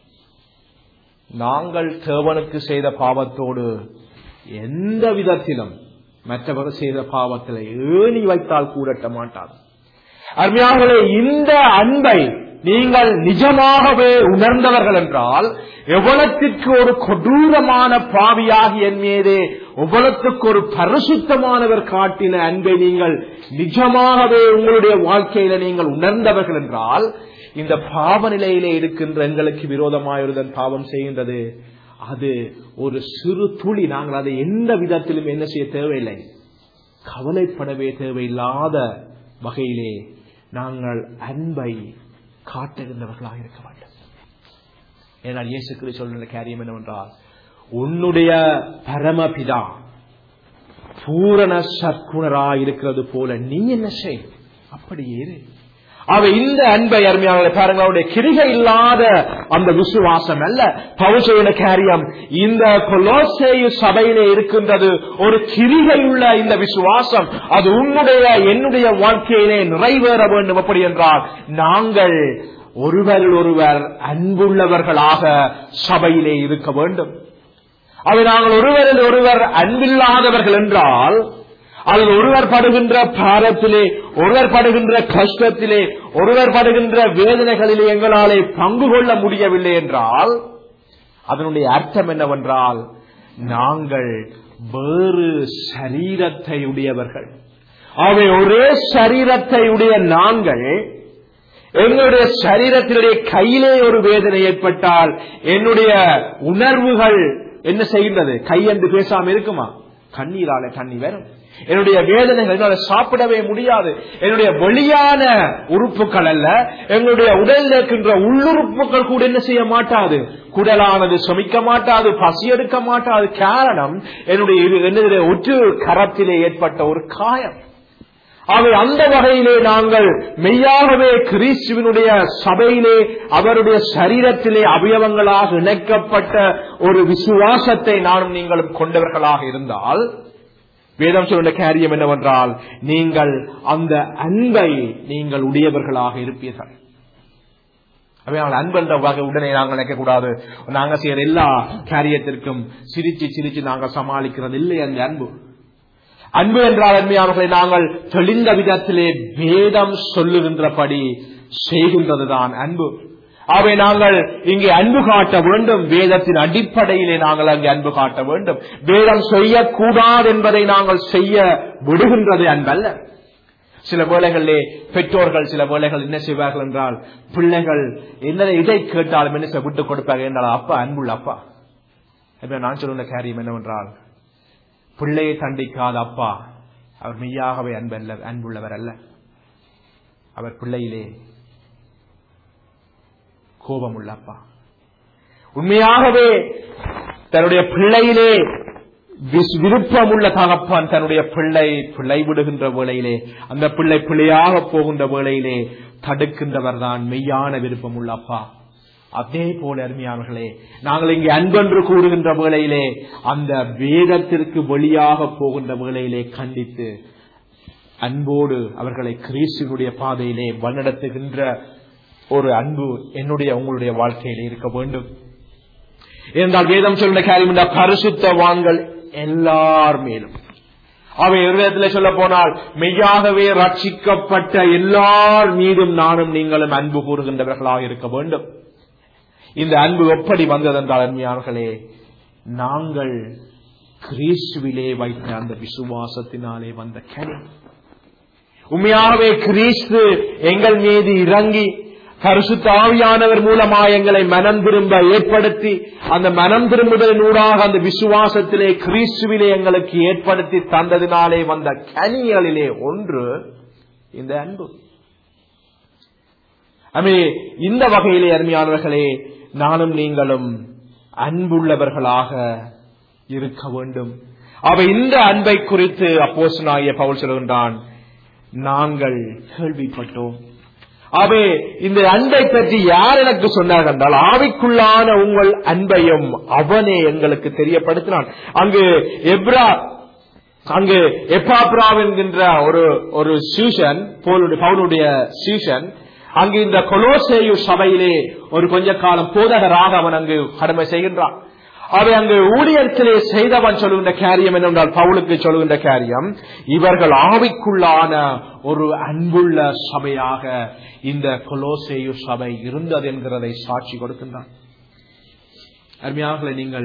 நாங்கள் தேவனுக்கு செய்த பாவத்தோடு எந்த விதத்திலும் மற்றவர்கள் செய்த பாவத்தில் ஏணி வைத்தால் கூடட்ட மாட்டார் அருமையாகவே இந்த அன்பை நீங்கள் நிஜமாகவே உணர்ந்தவர்கள் என்றால் எவ்வளத்திற்கு ஒரு கொடூரமான பாவியாகி என் மீதே எவ்வளத்துக்கு ஒரு பரிசுத்தமானவர் காட்டின அன்பை நீங்கள் நிஜமாகவே உங்களுடைய வாழ்க்கையில நீங்கள் உணர்ந்தவர்கள் என்றால் இந்த பாவ நிலையிலே இருக்கின்ற எங்களுக்கு விரோதமாயிருதன் பாவம் செய்கின்றது அது ஒரு சிறு துளி நாங்கள் அதை எந்த விதத்திலும் என்ன செய்ய தேவையில்லை கவலைப்படவே தேவையில்லாத வகையிலே நாங்கள் அன்பை காட்டுகின்றவர்களாக இருக்க வேண்டும் ஏனால் இயேசு கிறிஸ்து சொல்லுகிற காரியம் என்னவென்றால் உன்னுடைய பரமபிதா பூரண சற்குணராய் இருக்கிறது போல நீ என்ன செய் அப்படியே இரு. அவ இந்த அன்பை அருமையான பாருங்க அவருடைய கிரிகை இல்லாத அந்த விசுவாசம் அல்ல பவுசையின காரியம் இந்த கொலோசேயு சபையிலே இருக்கின்றது ஒரு கிரிகை உள்ள இந்த விசுவாசம் அது உன்னுடைய என்னுடைய வாழ்க்கையிலே நிறைவேற வேண்டும் அப்படி என்றால் நாங்கள் ஒருவர் ஒருவர் அன்புள்ளவர்களாக சபையிலே இருக்க வேண்டும் அவை நாங்கள் ஒருவரில் ஒருவர் அன்பில்லாதவர்கள் என்றால் அல்லது ஒருவர் படுகின்ற பாரத்திலே ஒருவர் படுகின்ற கஷ்டத்திலே ஒருவர் படுகின்ற வேதனைகளிலே எங்களாலே பங்கு கொள்ள முடியவில்லை என்றால் அதனுடைய அர்த்தம் என்னவென்றால் நாங்கள் வேறு சரீரத்தை உடையவர்கள் அவை ஒரே சரீரத்தை உடைய நாங்கள் எங்களுடைய சரீரத்தினுடைய கையிலே ஒரு வேதனை ஏற்பட்டால் என்னுடைய உணர்வுகள் என்ன செய்கின்றது கை என்று பேசாம இருக்குமா கண்ணீரால தண்ணி வரும் என்னுடைய வேதனைகள் என்னால சாப்பிடவே முடியாது என்னுடைய வெளியான உறுப்புகள் அல்ல எங்களுடைய உடலில் இருக்கின்ற உள்ளுறுப்புகள் கூட என்ன செய்ய மாட்டாது குடலானது சுமிக்க மாட்டாது பசி எடுக்க மாட்டாது காரணம் என்னுடைய இரு- என்னுடைய ஒற்று கரத்திலே ஏற்பட்ட ஒரு காயம் அவை அந்த வகையிலே நாங்கள் மெய்யாகவே கிறிஸ்துவனுடைய சபையிலே அவருடைய சரீரத்திலே அவயவங்களாக இணைக்கப்பட்ட ஒரு விசுவாசத்தை நானும் நீங்களும் கொண்டவர்களாக இருந்தால் வேதம் சொல்லுடைய காரியம் என்னவென்றால் நீங்கள் அந்த அன்பை நீங்கள் உடையவர்களாக இருப்பீர்கள் அவையால் அன்பென்ற வகை உடனே நாங்கள் நினைக்கக்கூடாது நாங்க செய்யற எல்லா காரியத்திற்கும் சிரிச்சு சிரிச்சு நாங்கள் சமாளிக்கிறது இல்லை அந்த அன்பு அன்பு என்றால் அன்மையானவர்களை நாங்கள் தெளிந்த விதத்திலே வேதம் சொல்லுகின்றபடி செய்கின்றதுதான் அன்பு அவை நாங்கள் இங்கே அன்பு காட்ட வேண்டும் வேதத்தின் அடிப்படையிலே நாங்கள் அங்கே அன்பு காட்ட வேண்டும் வேதம் செய்யக்கூடாது என்பதை நாங்கள் செய்ய விடுகின்றது அன்பல்ல சில வேளைகளிலே பெற்றோர்கள் சில வேளைகள் என்ன செய்வார்கள் என்றால் பிள்ளைகள் என்ன இதை கேட்டாலும் என்ன செய்ய விட்டு கொடுப்பார்கள் என்றால் அப்பா அன்புள்ள அப்பா இப்ப நான் சொல்லுகிற காரியம் என்னவென்றால் பிள்ளையை தண்டிக்காத அப்பா அவர் மெய்யாகவே அன்பல்ல அன்புள்ளவர் அல்ல அவர் பிள்ளையிலே கோபம் உள்ள அப்பா உண்மையாகவே தன்னுடைய பிள்ளையிலே விஸ்- விருப்பமுள்ள தகப்பான் தன்னுடைய பிள்ளை பிள்ளை விடுகின்ற வேளையிலே அந்த பிள்ளை பிள்ளையாக போகின்ற வேளையிலே தடுக்கின்றவர் தான் மெய்யான விருப்பம் உள்ள அப்பா அதே போல அருமையானவர்களே நாங்கள் இங்கே அன்பென்று கூறுகின்ற வேளையிலே அந்த வேதத்திற்கு வெளியாக போகின்ற வேளையிலே கண்டித்து அன்போடு அவர்களை கிறிஸ்துவனுடைய பாதையிலே வழிநடத்துகின்ற ஒரு அன்பு என்னுடைய உங்களுடைய வாழ்க்கையிலே இருக்க வேண்டும் என்றால் வேதம் சொல்லுற காரியம் இந்த பரிசுத்தவான்கள் எல்லார் மேலும் அவை ஒரு விதத்தில் சொல்ல போனால் மெய்யாகவே ரட்சிக்கப்பட்ட எல்லார் மீதும் நானும் நீங்களும் அன்பு கூறுகின்றவர்களாக இருக்க வேண்டும் இந்த அன்பு எப்படி வந்ததென்றால் அருமையானவர்களே நாங்கள் கிறிஸ்துவிலே வைத்த அந்த விசுவாசத்தினாலே வந்த கனி உண்மையாகவே கிறிஸ்து எங்கள் மீது இறங்கி பரிசுத்த ஆவியானவர் மூலமா எங்களை மனம் திரும்ப ஏற்படுத்தி அந்த மனம் திரும்புதலின் ஊடாக அந்த விசுவாசத்திலே கிறிஸ்துவிலே எங்களுக்கு ஏற்படுத்தி தந்ததினாலே வந்த கனிகளிலே ஒன்று இந்த அன்பு அமே இந்த வகையிலே அருமையானவர்களே நானும் நீங்களும் அன்புள்ளவர்களாக இருக்க வேண்டும் அவை இந்த அன்பை குறித்து அப்போசனாகிய பவுல் சொல்கின்றான் நாங்கள் கேள்விப்பட்டோம் அவே இந்த அன்பை பற்றி யார் எனக்கு சொன்னார் என்றால் ஆவிக்குள்ளான உங்கள் அன்பையும் அவனே எங்களுக்கு தெரியப்படுத்தினான் அங்கு எப்ரா அங்கு எப்பாப்ராவ் என்கின்ற ஒரு ஒரு சீசன் பவுனுடைய சீசன் அங்கு இந்த கொலோசேயு சபையிலே ஒரு கொஞ்ச காலம் போதகராக அவன் அங்கு கடமை செய்கின்றான் அவை அங்கு ஊழியத்திலே செய்தவன் சொல்லுகின்ற காரியம் என்னென்றால் பவுலுக்கு சொல்லுகின்ற காரியம் இவர்கள் ஆவிக்குள்ளான ஒரு அன்புள்ள சபையாக இந்த கொலோசேயு சபை இருந்தது என்கிறதை சாட்சி கொடுக்கின்றான் அருமையாக நீங்கள்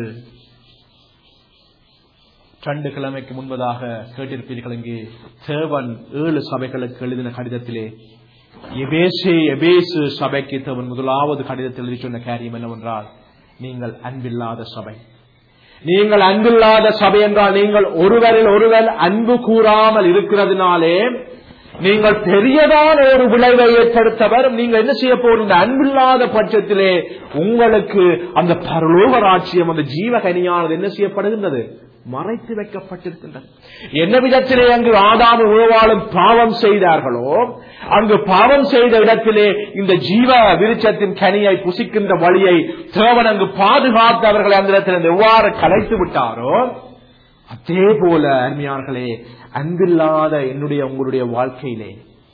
ரெண்டு கிழமைக்கு முன்பதாக கேட்டிருப்பீர்கள் இங்கே தேவன் ஏழு சபைகளுக்கு எழுதின கடிதத்திலே எபேசே எபேசு சபைக்கு தேவன் முதலாவது கடிதத்தில் எழுதி சொன்ன காரியம் என்னவென்றால் நீங்கள் அன்பில்லாத சபை நீங்கள் அன்பில்லாத சபை என்றால் நீங்கள் ஒருவரில் ஒருவர் அன்பு கூறாமல் இருக்கிறதுனாலே நீங்கள் பெரியதான ஒரு விளைவை ஏற்படுத்தவர் நீங்கள் என்ன செய்ய போறீங்க அன்பில்லாத பட்சத்திலே உங்களுக்கு அந்த பரலோக ராட்சியம் அந்த ஜீவகனியானது என்ன செய்யப்படுகின்றது மறைத்து வைக்கப்பட்டிருக்கின்றது என்ன விதத்திலே அங்கு ஆதாம உறவாளும் பாவம் செய்தார்களோ அங்கு பாவம் செய்த இடத்திலே இந்த ஜீவ விருட்சத்தின் கனியை புசிக்கின்ற வழியை தேவன் அங்கு பாதுகாத்து அவர்களை அந்த இடத்தில் எவ்வாறு கலைத்து விட்டாரோ அதே போல அருமையார்களே அன்பில்லாத என்னுடைய உங்களுடைய வாழ்க்கையிலே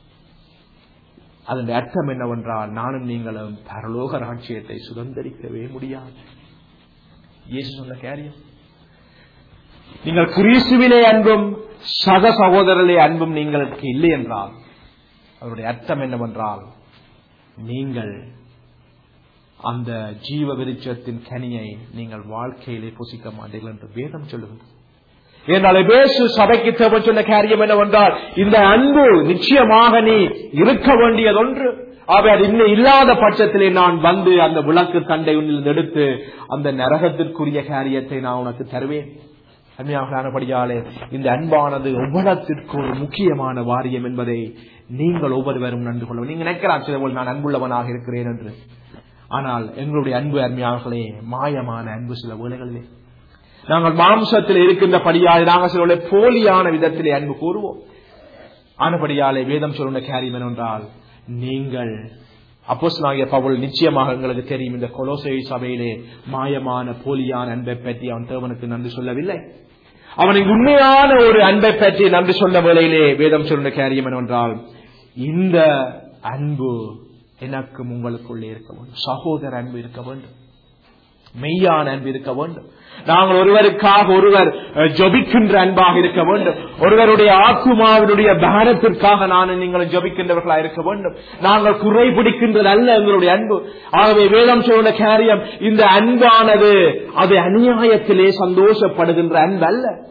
அதன் அர்த்தம் என்னவென்றால் நானும் நீங்களும் பரலோக ராட்சியத்தை சுதந்திரிக்கவே முடியாது இயேசு சொன்ன காரியம் நீங்கள் கிறிஸ்துவிலே அன்பும் சக சகோதரர்களே அன்பும் நீங்களுக்கு இல்லை என்றால் அவருடைய அர்த்தம் என்னவென்றால் நீங்கள் அந்த ஜீவ விருட்சத்தின் கனியை நீங்கள் வாழ்க்கையிலே புசிக்க மாட்டீர்கள் என்று வேதம் சொல்லுகிறது ஏனால் பேசு சபைக்கு தேவை சொன்ன காரியம் என்னவென்றால் இந்த அன்பு நிச்சயமாக நீ இருக்க வேண்டியதொன்று அவை அது இன்னும் இல்லாத பட்சத்திலே நான் வந்து அந்த விளக்கு தண்டை உன்னில் எடுத்து அந்த நரகத்திற்குரிய காரியத்தை நான் உனக்கு தருவேன் அருமையானபடியாலே இந்த அன்பானது ஒவ்வொருத்திற்கு ஒரு முக்கியமான வாரியம் என்பதை நீங்கள் ஒவ்வொருவரும் நன்கு கொள்ள நீங்க நினைக்கலாம் சில போல் நான் அன்புள்ளவனாக இருக்கிறேன் என்று ஆனால் எங்களுடைய அன்பு அருமையாளர்களே மாயமான அன்பு சில வேளைகளிலே நாங்கள் மாம்சத்தில் இருக்கின்ற படியாலே நாங்கள் சில போலியான விதத்திலே அன்பு கூறுவோம் ஆனபடியாலே வேதம் சொல்லுகிற காரியம் என்னென்றால் நீங்கள் அப்போஸ்தலனாகிய பவுல் நிச்சயமாக எங்களுக்கு தெரியும் இந்த கொலோசை சபையிலே மாயமான போலியான அன்பை பற்றி அவன் தேவனுக்கு நன்றி சொல்லவில்லை அவனுக்கு உண்மையான ஒரு அன்பை பற்றி நன்றி சொல்ல வேளையிலே வேதம் சொல்லுகிற காரியம் என்னவென்றால் இந்த அன்பு எனக்கும் உங்களுக்குள்ளே இருக்க வேண்டும் சகோதர அன்பு இருக்க வேண்டும் மெய்யான அன்பு இருக்க வேண்டும் நாங்கள் ஒருவருக்காக ஒருவர் ஜபிக்கின்ற அன்பாக இருக்க வேண்டும் ஒருவருடைய ஆக்குமாவினுடைய பாரத்திற்காக நான் நீங்கள் ஜபிக்கின்றவர்களாக இருக்க வேண்டும் நாங்கள் குறை பிடிக்கின்றது அல்ல எங்களுடைய அன்பு ஆகவே வேதம் சொல்ல காரியம் இந்த அன்பானது அது அநியாயத்திலே சந்தோஷப்படுகின்ற அன்பு அல்ல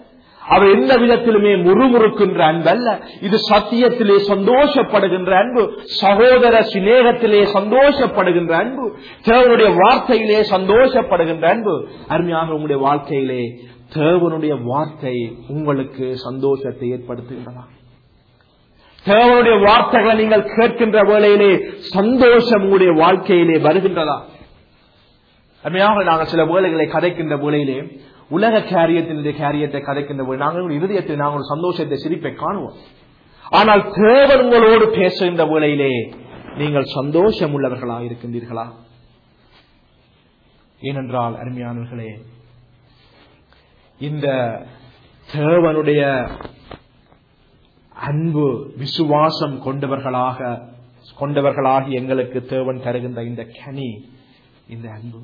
அவர் எந்த விதத்திலுமே முறுமுறுக்கின்ற அன்பு அல்ல இது சத்தியத்திலே சந்தோஷப்படுகின்ற அன்பு சகோதர சிநேகத்திலே சந்தோஷப்படுகின்ற அன்பு தேவனுடைய வார்த்தையிலே சந்தோஷப்படுகின்ற அன்பு அருமையாக உங்களுடைய வாழ்க்கையிலே தேவனுடைய வார்த்தை உங்களுக்கு சந்தோஷத்தை ஏற்படுத்துகின்றதா தேவனுடைய வார்த்தைகளை நீங்கள் கேட்கின்ற வேளையிலே சந்தோஷம் உங்களுடைய வாழ்க்கையிலே வருகின்றதா அருமையாக நாங்கள் சில வேளைகளை கதைக்கின்ற வேளையிலே உலக காரியத்தினுடைய காரியத்தை கதைக்கின்ற போது நாங்கள் இருதயத்தில் நாங்கள் ஒரு சந்தோஷத்தை சிரிப்பை காணுவோம் ஆனால் தேவன் உங்களோடு பேசுகின்ற வேளையிலே நீங்கள் சந்தோஷம் உள்ளவர்களாக இருக்கின்றீர்களா ஏனென்றால் அருமையானவர்களே இந்த தேவனுடைய அன்பு விசுவாசம் கொண்டவர்களாக கொண்டவர்களாகி எங்களுக்கு தேவன் தருகின்ற இந்த கனி இந்த அன்பு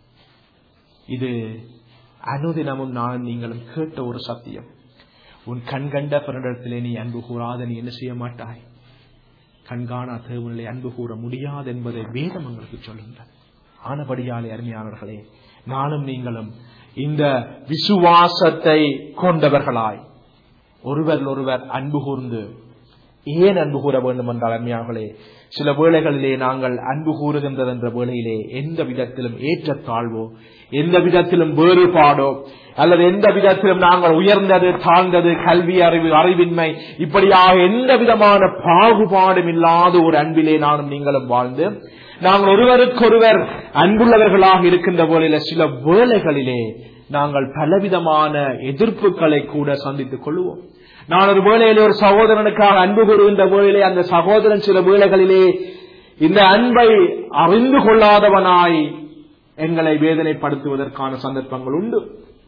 இது அனுதினமும் நான் நீங்களும் கேட்ட ஒரு சத்தியம் உன் கண் கண்ட பிறனிடத்திலே நீ அன்பு கூறாத நீ என்ன செய்ய மாட்டாய் கண்காணா தேவனிலே அன்பு கூற முடியாது என்பதை வேதம் உங்களுக்கு சொல்லுங்கள் ஆனபடியாலே அருமையானவர்களே நானும் நீங்களும் இந்த விசுவாசத்தை கொண்டவர்களாய் ஒருவர் ஒருவர் அன்பு கூர்ந்து ஏன் அன்பு கூற வேண்டும் என்றால் அருமையார்களே சில வேளைகளிலே நாங்கள் அன்பு கூறுகின்றது என்ற வேளையிலே எந்த விதத்திலும் ஏற்றத்தாழ்வோ எந்த விதத்திலும் வேறுபாடோ அல்லது எந்த விதத்திலும் நாங்கள் உயர்ந்தது தாழ்ந்தது கல்வி அறிவு அறிவின்மை இப்படியாக எந்த விதமான பாகுபாடும் இல்லாத ஒரு அன்பிலே நானும் நீங்களும் வாழ்ந்து நாங்கள் ஒருவருக்கொருவர் அன்புள்ளவர்களாக இருக்கின்ற போலில சில வேளைகளிலே நாங்கள் பலவிதமான எதிர்ப்புகளை கூட சந்தித்துக் கொள்வோம் நான் ஒரு வேளையிலே ஒரு சகோதரனுக்காக அன்பு கூறுகின்ற வேளையிலே அந்த சகோதரன் சில வேளைகளிலே இந்த அன்பை அறிந்து கொள்ளாதவனாய் எங்களை வேதனைப்படுத்துவதற்கான சந்தர்ப்பங்கள் உண்டு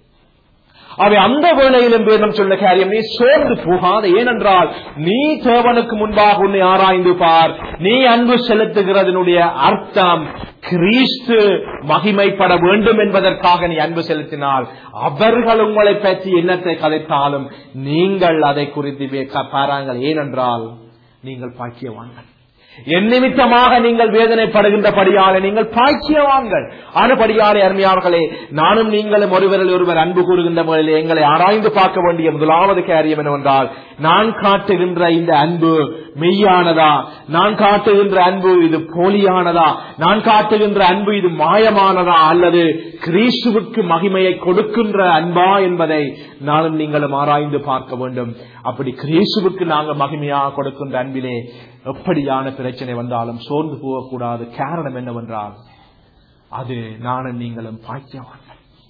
அவை அந்த வேளையிலும் வேதம் சொல்ல காரியம் நீ சோர்ந்து போகாத ஏனென்றால் நீ தேவனுக்கு முன்பாக உன்னை ஆராய்ந்து பார் நீ அன்பு செலுத்துகிறதனுடைய அர்த்தம் கிறிஸ்து மகிமைப்பட வேண்டும் என்பதற்காக நீ அன்பு செலுத்தினால் அவர்கள் உங்களை பற்றி என்னத்தை கதைத்தாலும் நீங்கள் அதை குறித்து பாருங்கள் ஏனென்றால் நீங்கள் பாக்கியவான்கள் என் நிமித்தமாக நீங்கள் வேதனைப்படுகின்றபடியாலே நீங்கள் பாய்ச்சியவான்கள் ஆனபடியாலே அருமையாளர்களே நானும் நீங்களும் ஒருவரில் ஒருவர் அன்பு கூறுகின்ற முறையில் எங்களை ஆராய்ந்து பார்க்க வேண்டிய முதலாவது காரியம் என்னவென்றால் நான் காட்டுகின்ற இந்த அன்பு மெய்யானதா நான் காட்டுகின்ற அன்பு இது போலியானதா நான் காட்டுகின்ற அன்பு இது மாயமானதா அல்லது கிரீஸ்துவுக்கு மகிமையை கொடுக்கின்ற அன்பா என்பதை நானும் நீங்களும் ஆராய்ந்து பார்க்க வேண்டும் அப்படி கிரீசுவுக்கு நாங்கள் மகிமையாக கொடுக்கின்ற அன்பிலே எப்படியான பிரச்சனை வந்தாலும் சோர்ந்து போகக்கூடாது காரணம் என்னவென்றால் அது நானும் நீங்களும் பாக்கியவான்கள்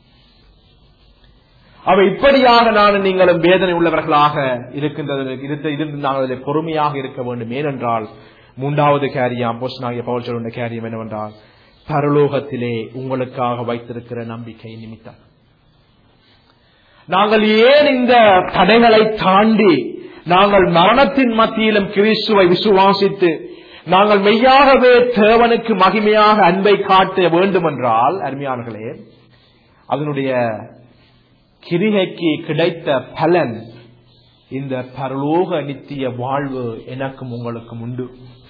அவை இப்படியாக நானும் நீங்களும் வேதனை உள்ளவர்களாக இருக்கின்றது இருந்து நாங்கள் அதில் பொறுமையாக இருக்க வேண்டும் ஏனென்றால் மூன்றாவது காரியம் போஷனாகிய பவுல் சொல்லுடைய காரியம் என்னவென்றால் பரலோகத்திலே உங்களுக்காக வைத்திருக்கிற நம்பிக்கை நிமித்தம் நாங்கள் ஏன் இந்த தடைகளை தாண்டி நாங்கள் மரணத்தின் மத்தியிலும் கிறிஸ்துவை விசுவாசித்து நாங்கள் மெய்யாகவே தேவனுக்கு மகிமையாக அன்பை காட்ட வேண்டும் என்றால் அருமையானர்களே அதனுடைய கிரிகைக்கு கிடைத்த பலன் இந்த பரலோக நித்திய வாழ்வு எனக்கும் உங்களுக்கும் உண்டு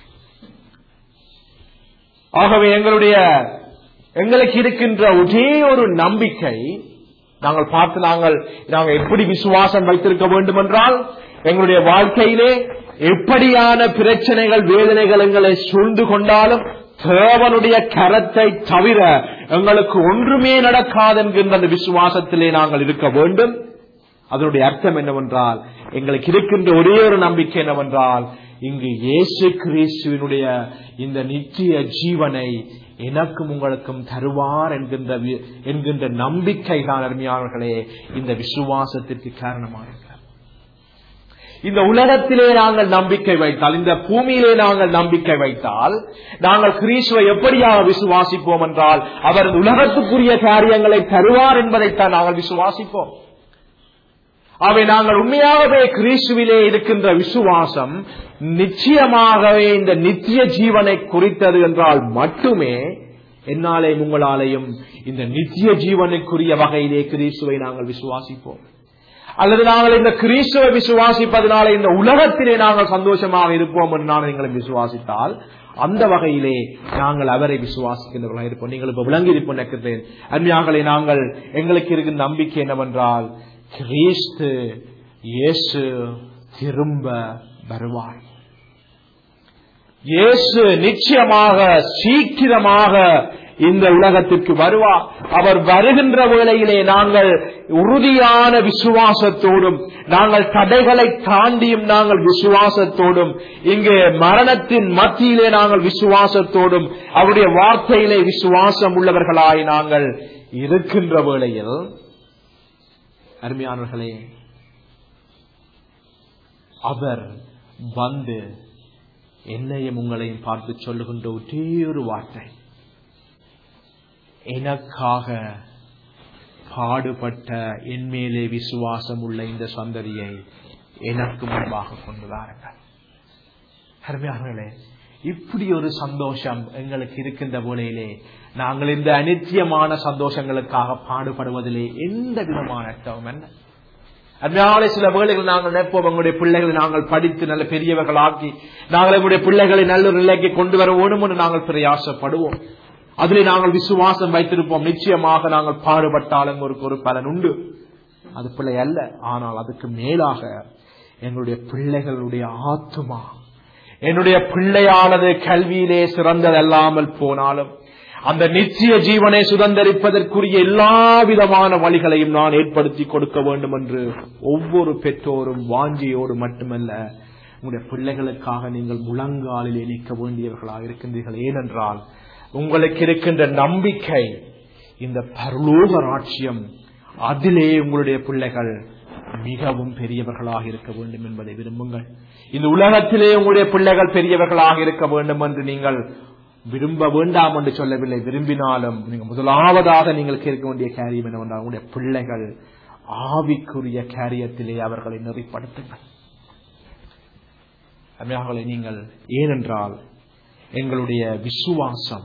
ஆகவே எங்களுடைய எங்களுக்கு இருக்கின்ற ஒரே ஒரு நம்பிக்கை நாங்கள் பார்த்து நாங்கள் நாங்கள் எப்படி விசுவாசம் வைத்திருக்க வேண்டும் என்றால் எங்களுடைய வாழ்க்கையிலே எப்படியான பிரச்சனைகள் வேதனைகள் எங்களை சூழ்ந்து கொண்டாலும் தேவனுடைய கரத்தை தவிர எங்களுக்கு ஒன்றுமே நடக்காது என்கின்ற அந்த விசுவாசத்திலே நாங்கள் இருக்க வேண்டும் அதனுடைய அர்த்தம் என்னவென்றால் எங்களுக்கு இருக்கின்ற ஒரே ஒரு நம்பிக்கை என்னவென்றால் இங்கு இயேசு கிறிஸ்துவனுடைய இந்த நித்திய ஜீவனை எனக்கும் உங்களுக்கும் தருவார் என்கின்ற என்கின்ற நம்பிக்கை தான் அருமையானவர்களே இந்த விசுவாசத்திற்கு காரணமாக இந்த உலகத்திலே நாங்கள் நம்பிக்கை வைத்தால் இந்த பூமியிலே நாங்கள் நம்பிக்கை வைத்தால் நாங்கள் கிரீஸ்வை எப்படியாக விசுவாசிப்போம் என்றால் அவர் உலகத்துக்குரிய காரியங்களை தருவார் என்பதைத்தான் நாங்கள் விசுவாசிப்போம் அவை நாங்கள் உண்மையாகவே கிறிஸ்துவிலே இருக்கின்ற விசுவாசம் நிச்சயமாகவே இந்த நித்திய ஜீவனை குறித்தது என்றால் மட்டுமே என்னாலே உங்களாலேயும் இந்த நித்திய ஜீவனுக்குரிய வகையிலே கிறிஸ்துவை நாங்கள் விசுவாசிப்போம் அல்லது நாங்கள் இந்த கிறிஸ்துவை விசுவாசிப்பதனால இந்த உலகத்திலே நாங்கள் சந்தோஷமாக இருப்போம் என்று நான் எங்களை விசுவாசித்தால் அந்த வகையிலே நாங்கள் அவரை விசுவாசிக்கின்றவர்களாக இருப்போம் நீங்கள் இப்ப விளங்கி இருப்போம் நினைக்கிறேன் அன்மையாங்களே நாங்கள் எங்களுக்கு இருக்கின்ற நம்பிக்கை என்னவென்றால் கிறிஸ்து இயேசு திரும்ப வருவார் இயேசு நிச்சயமாக சீக்கிரமாக இந்த உலகத்திற்கு வருவார் அவர் வருகின்ற வேளையிலே நாங்கள் உறுதியான விசுவாசத்தோடும் நாங்கள் தடைகளை தாண்டியும் நாங்கள் விசுவாசத்தோடும் இங்கே மரணத்தின் மத்தியிலே நாங்கள் விசுவாசத்தோடும் அவருடைய வார்த்தையிலே விசுவாசம் உள்ளவர்களாய் நாங்கள் இருக்கின்ற வேளையில் அருமையானவர்களே அவர் வந்து என்னையும் உங்களையும் பார்த்து சொல்லுகின்ற ஒரே ஒரு வார்த்தை எனக்காக பாடுபட்ட என் மேலே விசுவாசம் உள்ள இந்த சந்ததியை எனக்கு முன்பாக கொண்டு வாருங்கள் அருமையானங்களே இப்படி ஒரு சந்தோஷம் எங்களுக்கு இருக்கின்ற போலையிலே நாங்கள் இந்த அனித்தியமான சந்தோஷங்களுக்காக பாடுபடுவதிலே எந்த விதமான அர்த்தம் என்ன அதனால சில வேளைகள் நாங்கள் நினைப்போம் எங்களுடைய பிள்ளைகளை நாங்கள் படித்து நல்ல பெரியவர்களாக்கி நாங்கள் எங்களுடைய பிள்ளைகளை நல்ல ஒரு நிலைக்கு கொண்டு வர வேணும் என்று நாங்கள் பிரயாசப்படுவோம் அதிலே நாங்கள் விசுவாசம் வைத்திருப்போம் நிச்சயமாக நாங்கள் பாடுபட்டால் எங்களுக்கு ஒரு பலன் உண்டு அது பிள்ளை அல்ல ஆனால் அதுக்கு மேலாக எங்களுடைய பிள்ளைகளுடைய ஆத்துமா என்னுடைய பிள்ளையானது கல்வியிலே சிறந்ததல்லாமல் போனாலும் அந்த நிச்சய ஜீவனை சுதந்திரிப்பதற்குரிய எல்லா விதமான வழிகளையும் நான் ஏற்படுத்தி கொடுக்க வேண்டும் என்று ஒவ்வொரு பெற்றோரும் வாஞ்சியோடு மட்டுமல்ல உங்களுடைய பிள்ளைகளுக்காக நீங்கள் முழங்காலிலே நிற்க வேண்டியவர்களாக இருக்கின்றீர்கள் ஏனென்றால் உங்களுக்கு இருக்கின்ற நம்பிக்கை இந்த பரலோக ராட்சியம் அதிலே உங்களுடைய பிள்ளைகள் மிகவும் பெரியவர்களாக இருக்க வேண்டும் என்பதை விரும்புங்கள் இந்த உலகத்திலே உங்களுடைய பிள்ளைகள் பெரியவர்களாக இருக்க வேண்டும் என்று நீங்கள் விரும்ப வேண்டாம் என்று சொல்லவில்லை விரும்பினாலும் நீங்க முதலாவதாக நீங்கள் கேட்க வேண்டிய காரியம் என்னவென்றால் உங்களுடைய பிள்ளைகள் ஆவிக்குரிய காரியத்திலே அவர்களை நெறிப்படுத்துங்கள் அருமையாகவே நீங்கள் ஏனென்றால் எங்களுடைய விசுவாசம்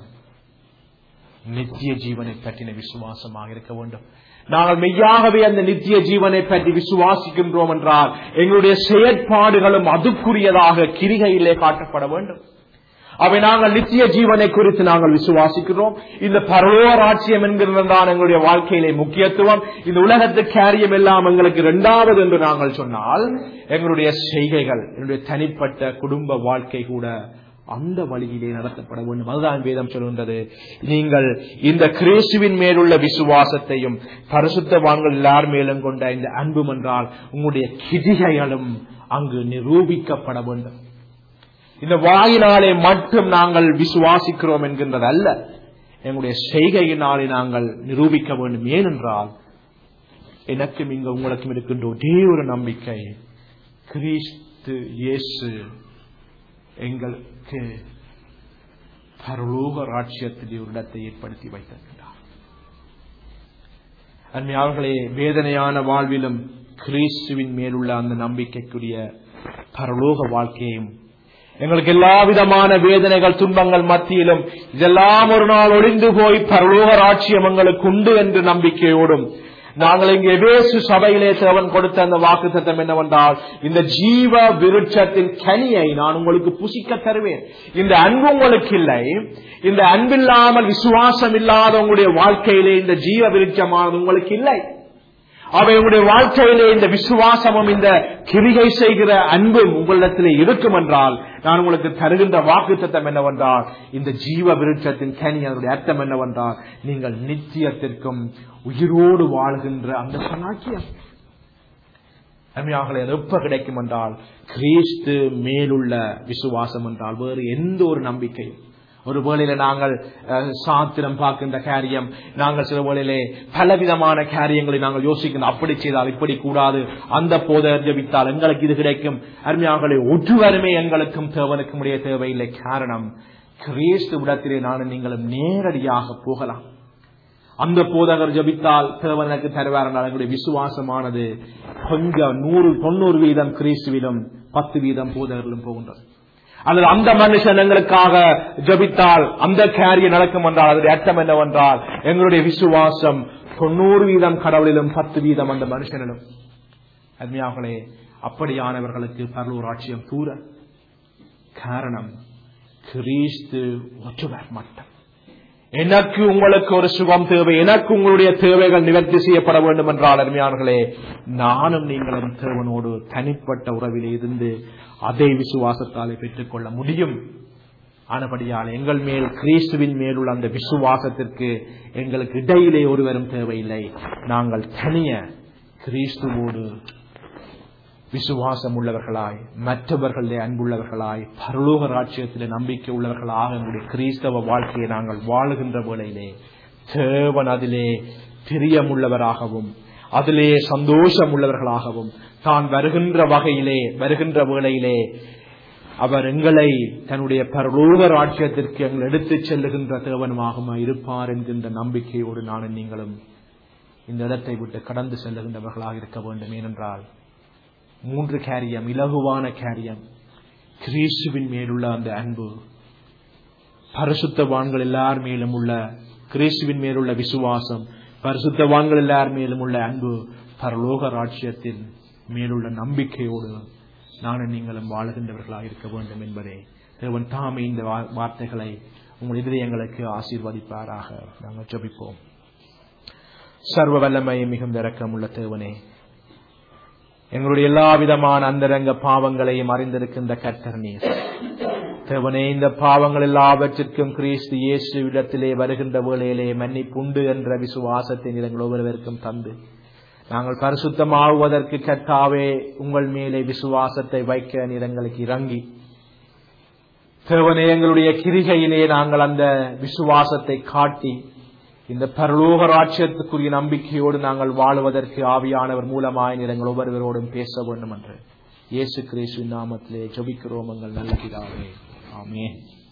நித்திய ஜீவனை பற்றின விசுவாசமாக இருக்க வேண்டும் நாங்கள் மெய்யாகவே அந்த நித்திய ஜீவனை பற்றி விசுவாசிக்கின்றோம் என்றால் எங்களுடைய செயற்பாடுகளும் அதுக்குரியதாக கிரிகையிலே காட்டப்பட வேண்டும் அவை நாங்கள் நித்திய ஜீவனை குறித்து நாங்கள் விசுவாசிக்கிறோம் இந்த பரலோராட்சியம் என்கிறதான் எங்களுடைய வாழ்க்கையிலே முக்கியத்துவம் இந்த உலகத்து காரியம் எல்லாம் எங்களுக்கு இரண்டாவது என்று நாங்கள் சொன்னால் எங்களுடைய செய்கைகள் என்னுடைய தனிப்பட்ட குடும்ப வாழ்க்கை கூட அந்த வழியிலே நடத்தப்பட வேண்டும் அதுதான் வேதம் சொல்கின்றது நீங்கள் இந்த கிறிஸ்துவின் மேலுள்ள விசுவாசத்தையும் பரிசுத்தவான்கள் எல்லார் மேலும் கொண்ட இந்த அன்பும் என்றால் உங்களுடைய கிரிகைகளும் அங்கு நிரூபிக்கப்பட வேண்டும் இந்த வாயினாலே மட்டும் நாங்கள் விசுவாசிக்கிறோம் என்கின்றது அல்ல எங்களுடைய செய்கையினாலே நாங்கள் நிரூபிக்க வேண்டும் ஏனென்றால் எனக்கும் இங்க உங்களுக்கும் இருக்கின்ற ஒரே ஒரு நம்பிக்கை கிறிஸ்து இயேசு எங்களுக்கு பரலோக ராட்சியத்தில் ஒரு இடத்தை ஏற்படுத்தி வைத்திருக்கிறார் அன்மையாளர்களே வேதனையான வாழ்விலும் கிறிஸ்துவின் மேலுள்ள அந்த நம்பிக்கைக்குரிய பரலோக வாழ்க்கையும் எங்களுக்கு எல்லா விதமான வேதனைகள் துன்பங்கள் மத்தியிலும் இதெல்லாம் ஒரு நாள் ஒளிந்து போய் பரலோக ராட்சியம் எங்களுக்கு உண்டு என்று நம்பிக்கையோடும் நாங்கள் இங்கே வேசு சபையிலே தேவன் கொடுத்த அந்த வாக்கு சத்தம் என்னவென்றால் இந்த ஜீவ விருட்சத்தின் கனியை நான் உங்களுக்கு புசிக்க தருவேன் இந்த அன்பு உங்களுக்கு இல்லை இந்த அன்பில்லாமல் விசுவாசம் இல்லாத உங்களுடைய வாழ்க்கையிலே இந்த ஜீவ விருட்சமானது உங்களுக்கு இல்லை அவை உங்களுடைய வாழ்க்கையிலே இந்த விசுவாசமும் இந்த கிரிகை செய்கிற அன்பும் உங்களிடத்திலே இருக்கும் என்றால் நான் உங்களுக்கு தருகின்ற வாக்கு தத்தம் என்னவென்றால் இந்த ஜீவ விருட்சத்தின் கனி அதனுடைய அர்த்தம் என்னவென்றால் நீங்கள் நித்தியத்திற்கும் உயிரோடு வாழ்கின்ற அந்த சனாக்கியம் அருமையாகலே அது எப்ப கிடைக்கும் என்றால் கிறிஸ்து மேலுள்ள விசுவாசம் என்றால் வேறு எந்த ஒரு நம்பிக்கையும் ஒரு வேளையில நாங்கள் அஹ், சாத்திரம் பார்க்கின்ற காரியம் நாங்கள் சில வேளையிலே பலவிதமான காரியங்களை நாங்கள் யோசிக்கணும் அப்படி செய்தால் இப்படி கூடாது அந்த போதை ஜபித்தால் எங்களுக்கு இது கிடைக்கும் அருமையாகலே ஒருவருமே எங்களுக்கும் தேவனுக்கும் உடைய தேவையில்லை காரணம் கிறிஸ்து விடத்திலே நானும் நீங்களும் நேரடியாக போகலாம் அந்த போதகர் ஜபித்தால் தேவனுக்கு தருவார் என்றால் எங்களுடைய விசுவாசமானது கொஞ்சம் நூறு தொண்ணூறு வீதம் கிறிஸ்துவிலும் பத்து வீதம் போதகர்களும் போகின்றது அல்லது அந்த மனுஷன் எங்களுக்காக ஜபித்தால் அந்த காரியம் நடக்கும் என்றால் அதனுடைய அர்த்தம் என்னவென்றால் எங்களுடைய விசுவாசம் தொண்ணூறு வீதம் கடவுளிலும் பத்து வீதம் அந்த மனுஷனிலும் அருமையாகலே அப்படியானவர்களுக்கு பரலூர் ஆட்சியம் தூர காரணம் கிறிஸ்து ஒற்றுவர் மட்டும் எனக்கு உங்களுக்கு ஒரு சுகம் தேவை எனக்கு உங்களுடைய தேவைகள் நிவர்த்தி செய்யப்பட வேண்டும் என்றால் அருமையானர்களே நானும் நீங்களும் தேவனோடு தனிப்பட்ட உறவில் இருந்து அதை விசுவாசத்தாலே பெற்றுக்கொள்ள முடியும் ஆனபடியால் எங்கள் மேல் கிறிஸ்துவின் மேலுள்ள அந்த விசுவாசத்திற்கு எங்களுக்கு இடையிலே ஒருவரும் தேவையில்லை நாங்கள் தனிய கிறிஸ்துவோடு விசுவாசம் உள்ளவர்களாய் மற்றவர்களே அன்புள்ளவர்களாய் பரலோக ராட்சியத்திலே நம்பிக்கை உள்ளவர்களாக எங்களுடைய கிறிஸ்தவ வாழ்க்கையை நாங்கள் வாழுகின்ற வேளையிலே தேவன் அதிலே பிரியமுள்ளவராகவும் அதிலே சந்தோஷம் உள்ளவர்களாகவும் தான் வருகின்ற வகையிலே வருகின்ற வேளையிலே அவர் எங்களை தன்னுடைய பரலோக ராட்சியத்திற்கு எங்கள் எடுத்துச் செல்லுகின்ற தேவனுமாகவும் இருப்பார் என்கின்ற நம்பிக்கையோடு நானும் நீங்களும் இந்த இடத்தை விட்டு கடந்து செல்லுகின்றவர்களாக இருக்க வேண்டும் ஏனென்றால் மூன்று கேரியம் இலகுவான கேரியம் கிறிஸ்துவின் மேலுள்ள அந்த அன்பு பரிசுத்தவான்கள் எல்லார் மேலும் உள்ள கிறிஸ்துவின் மேலுள்ள விசுவாசம் பரிசுத்தவான்கள் எல்லார் மேலும் உள்ள அன்பு பரலோக ராட்சியத்தின் மேலுள்ள நம்பிக்கையோடு நானும் நீங்களும் வாழுகின்றவர்களாக இருக்க வேண்டும் என்பதே தேவன் தாமே இந்த வா- வார்த்தைகளை உங்கள் இதயங்களுக்கு ஆசீர்வதிப்பாராக நாங்கள் ஜெபிப்போம் சர்வ வல்லமை மிகுந்த இரக்கமுள்ள தேவனே எங்களுடைய எல்லா விதமான அந்தரங்க பாவங்களையும் அறிந்திருக்கின்ற கர்த்தர் நீர் தேவனே இந்த பாவங்கள் எல்லாவற்றிற்கும் கிறிஸ்து இயேசு இடத்திலே வருகின்ற வேளையிலே மன்னிப்புண்டு என்ற விசுவாசத்தை நீர் எங்கள் ஒவ்வொருவருக்கும் தந்து நாங்கள் பரிசுத்தமாகுவதற்கு கர்த்தாவே உங்கள் மேலே விசுவாசத்தை வைக்க நீர் எங்களுக்கு இறங்கி தேவனே எங்களுடைய கிரிகையிலே நாங்கள் அந்த விசுவாசத்தை காட்டி இந்த பரலோக ராட்சியத்துக்குரிய நம்பிக்கையோடு நாங்கள் வாழுவதற்கு ஆவியானவர் மூலமாய் நீர் எங்கள் ஒவ்வொருவரோடும் பேச வேண்டும் என்று இயேசு கிறிஸ்துவின் நாமத்திலே ஜெபிக்கிறோம் எங்கள் நல்ல பிதாவே ஆமென்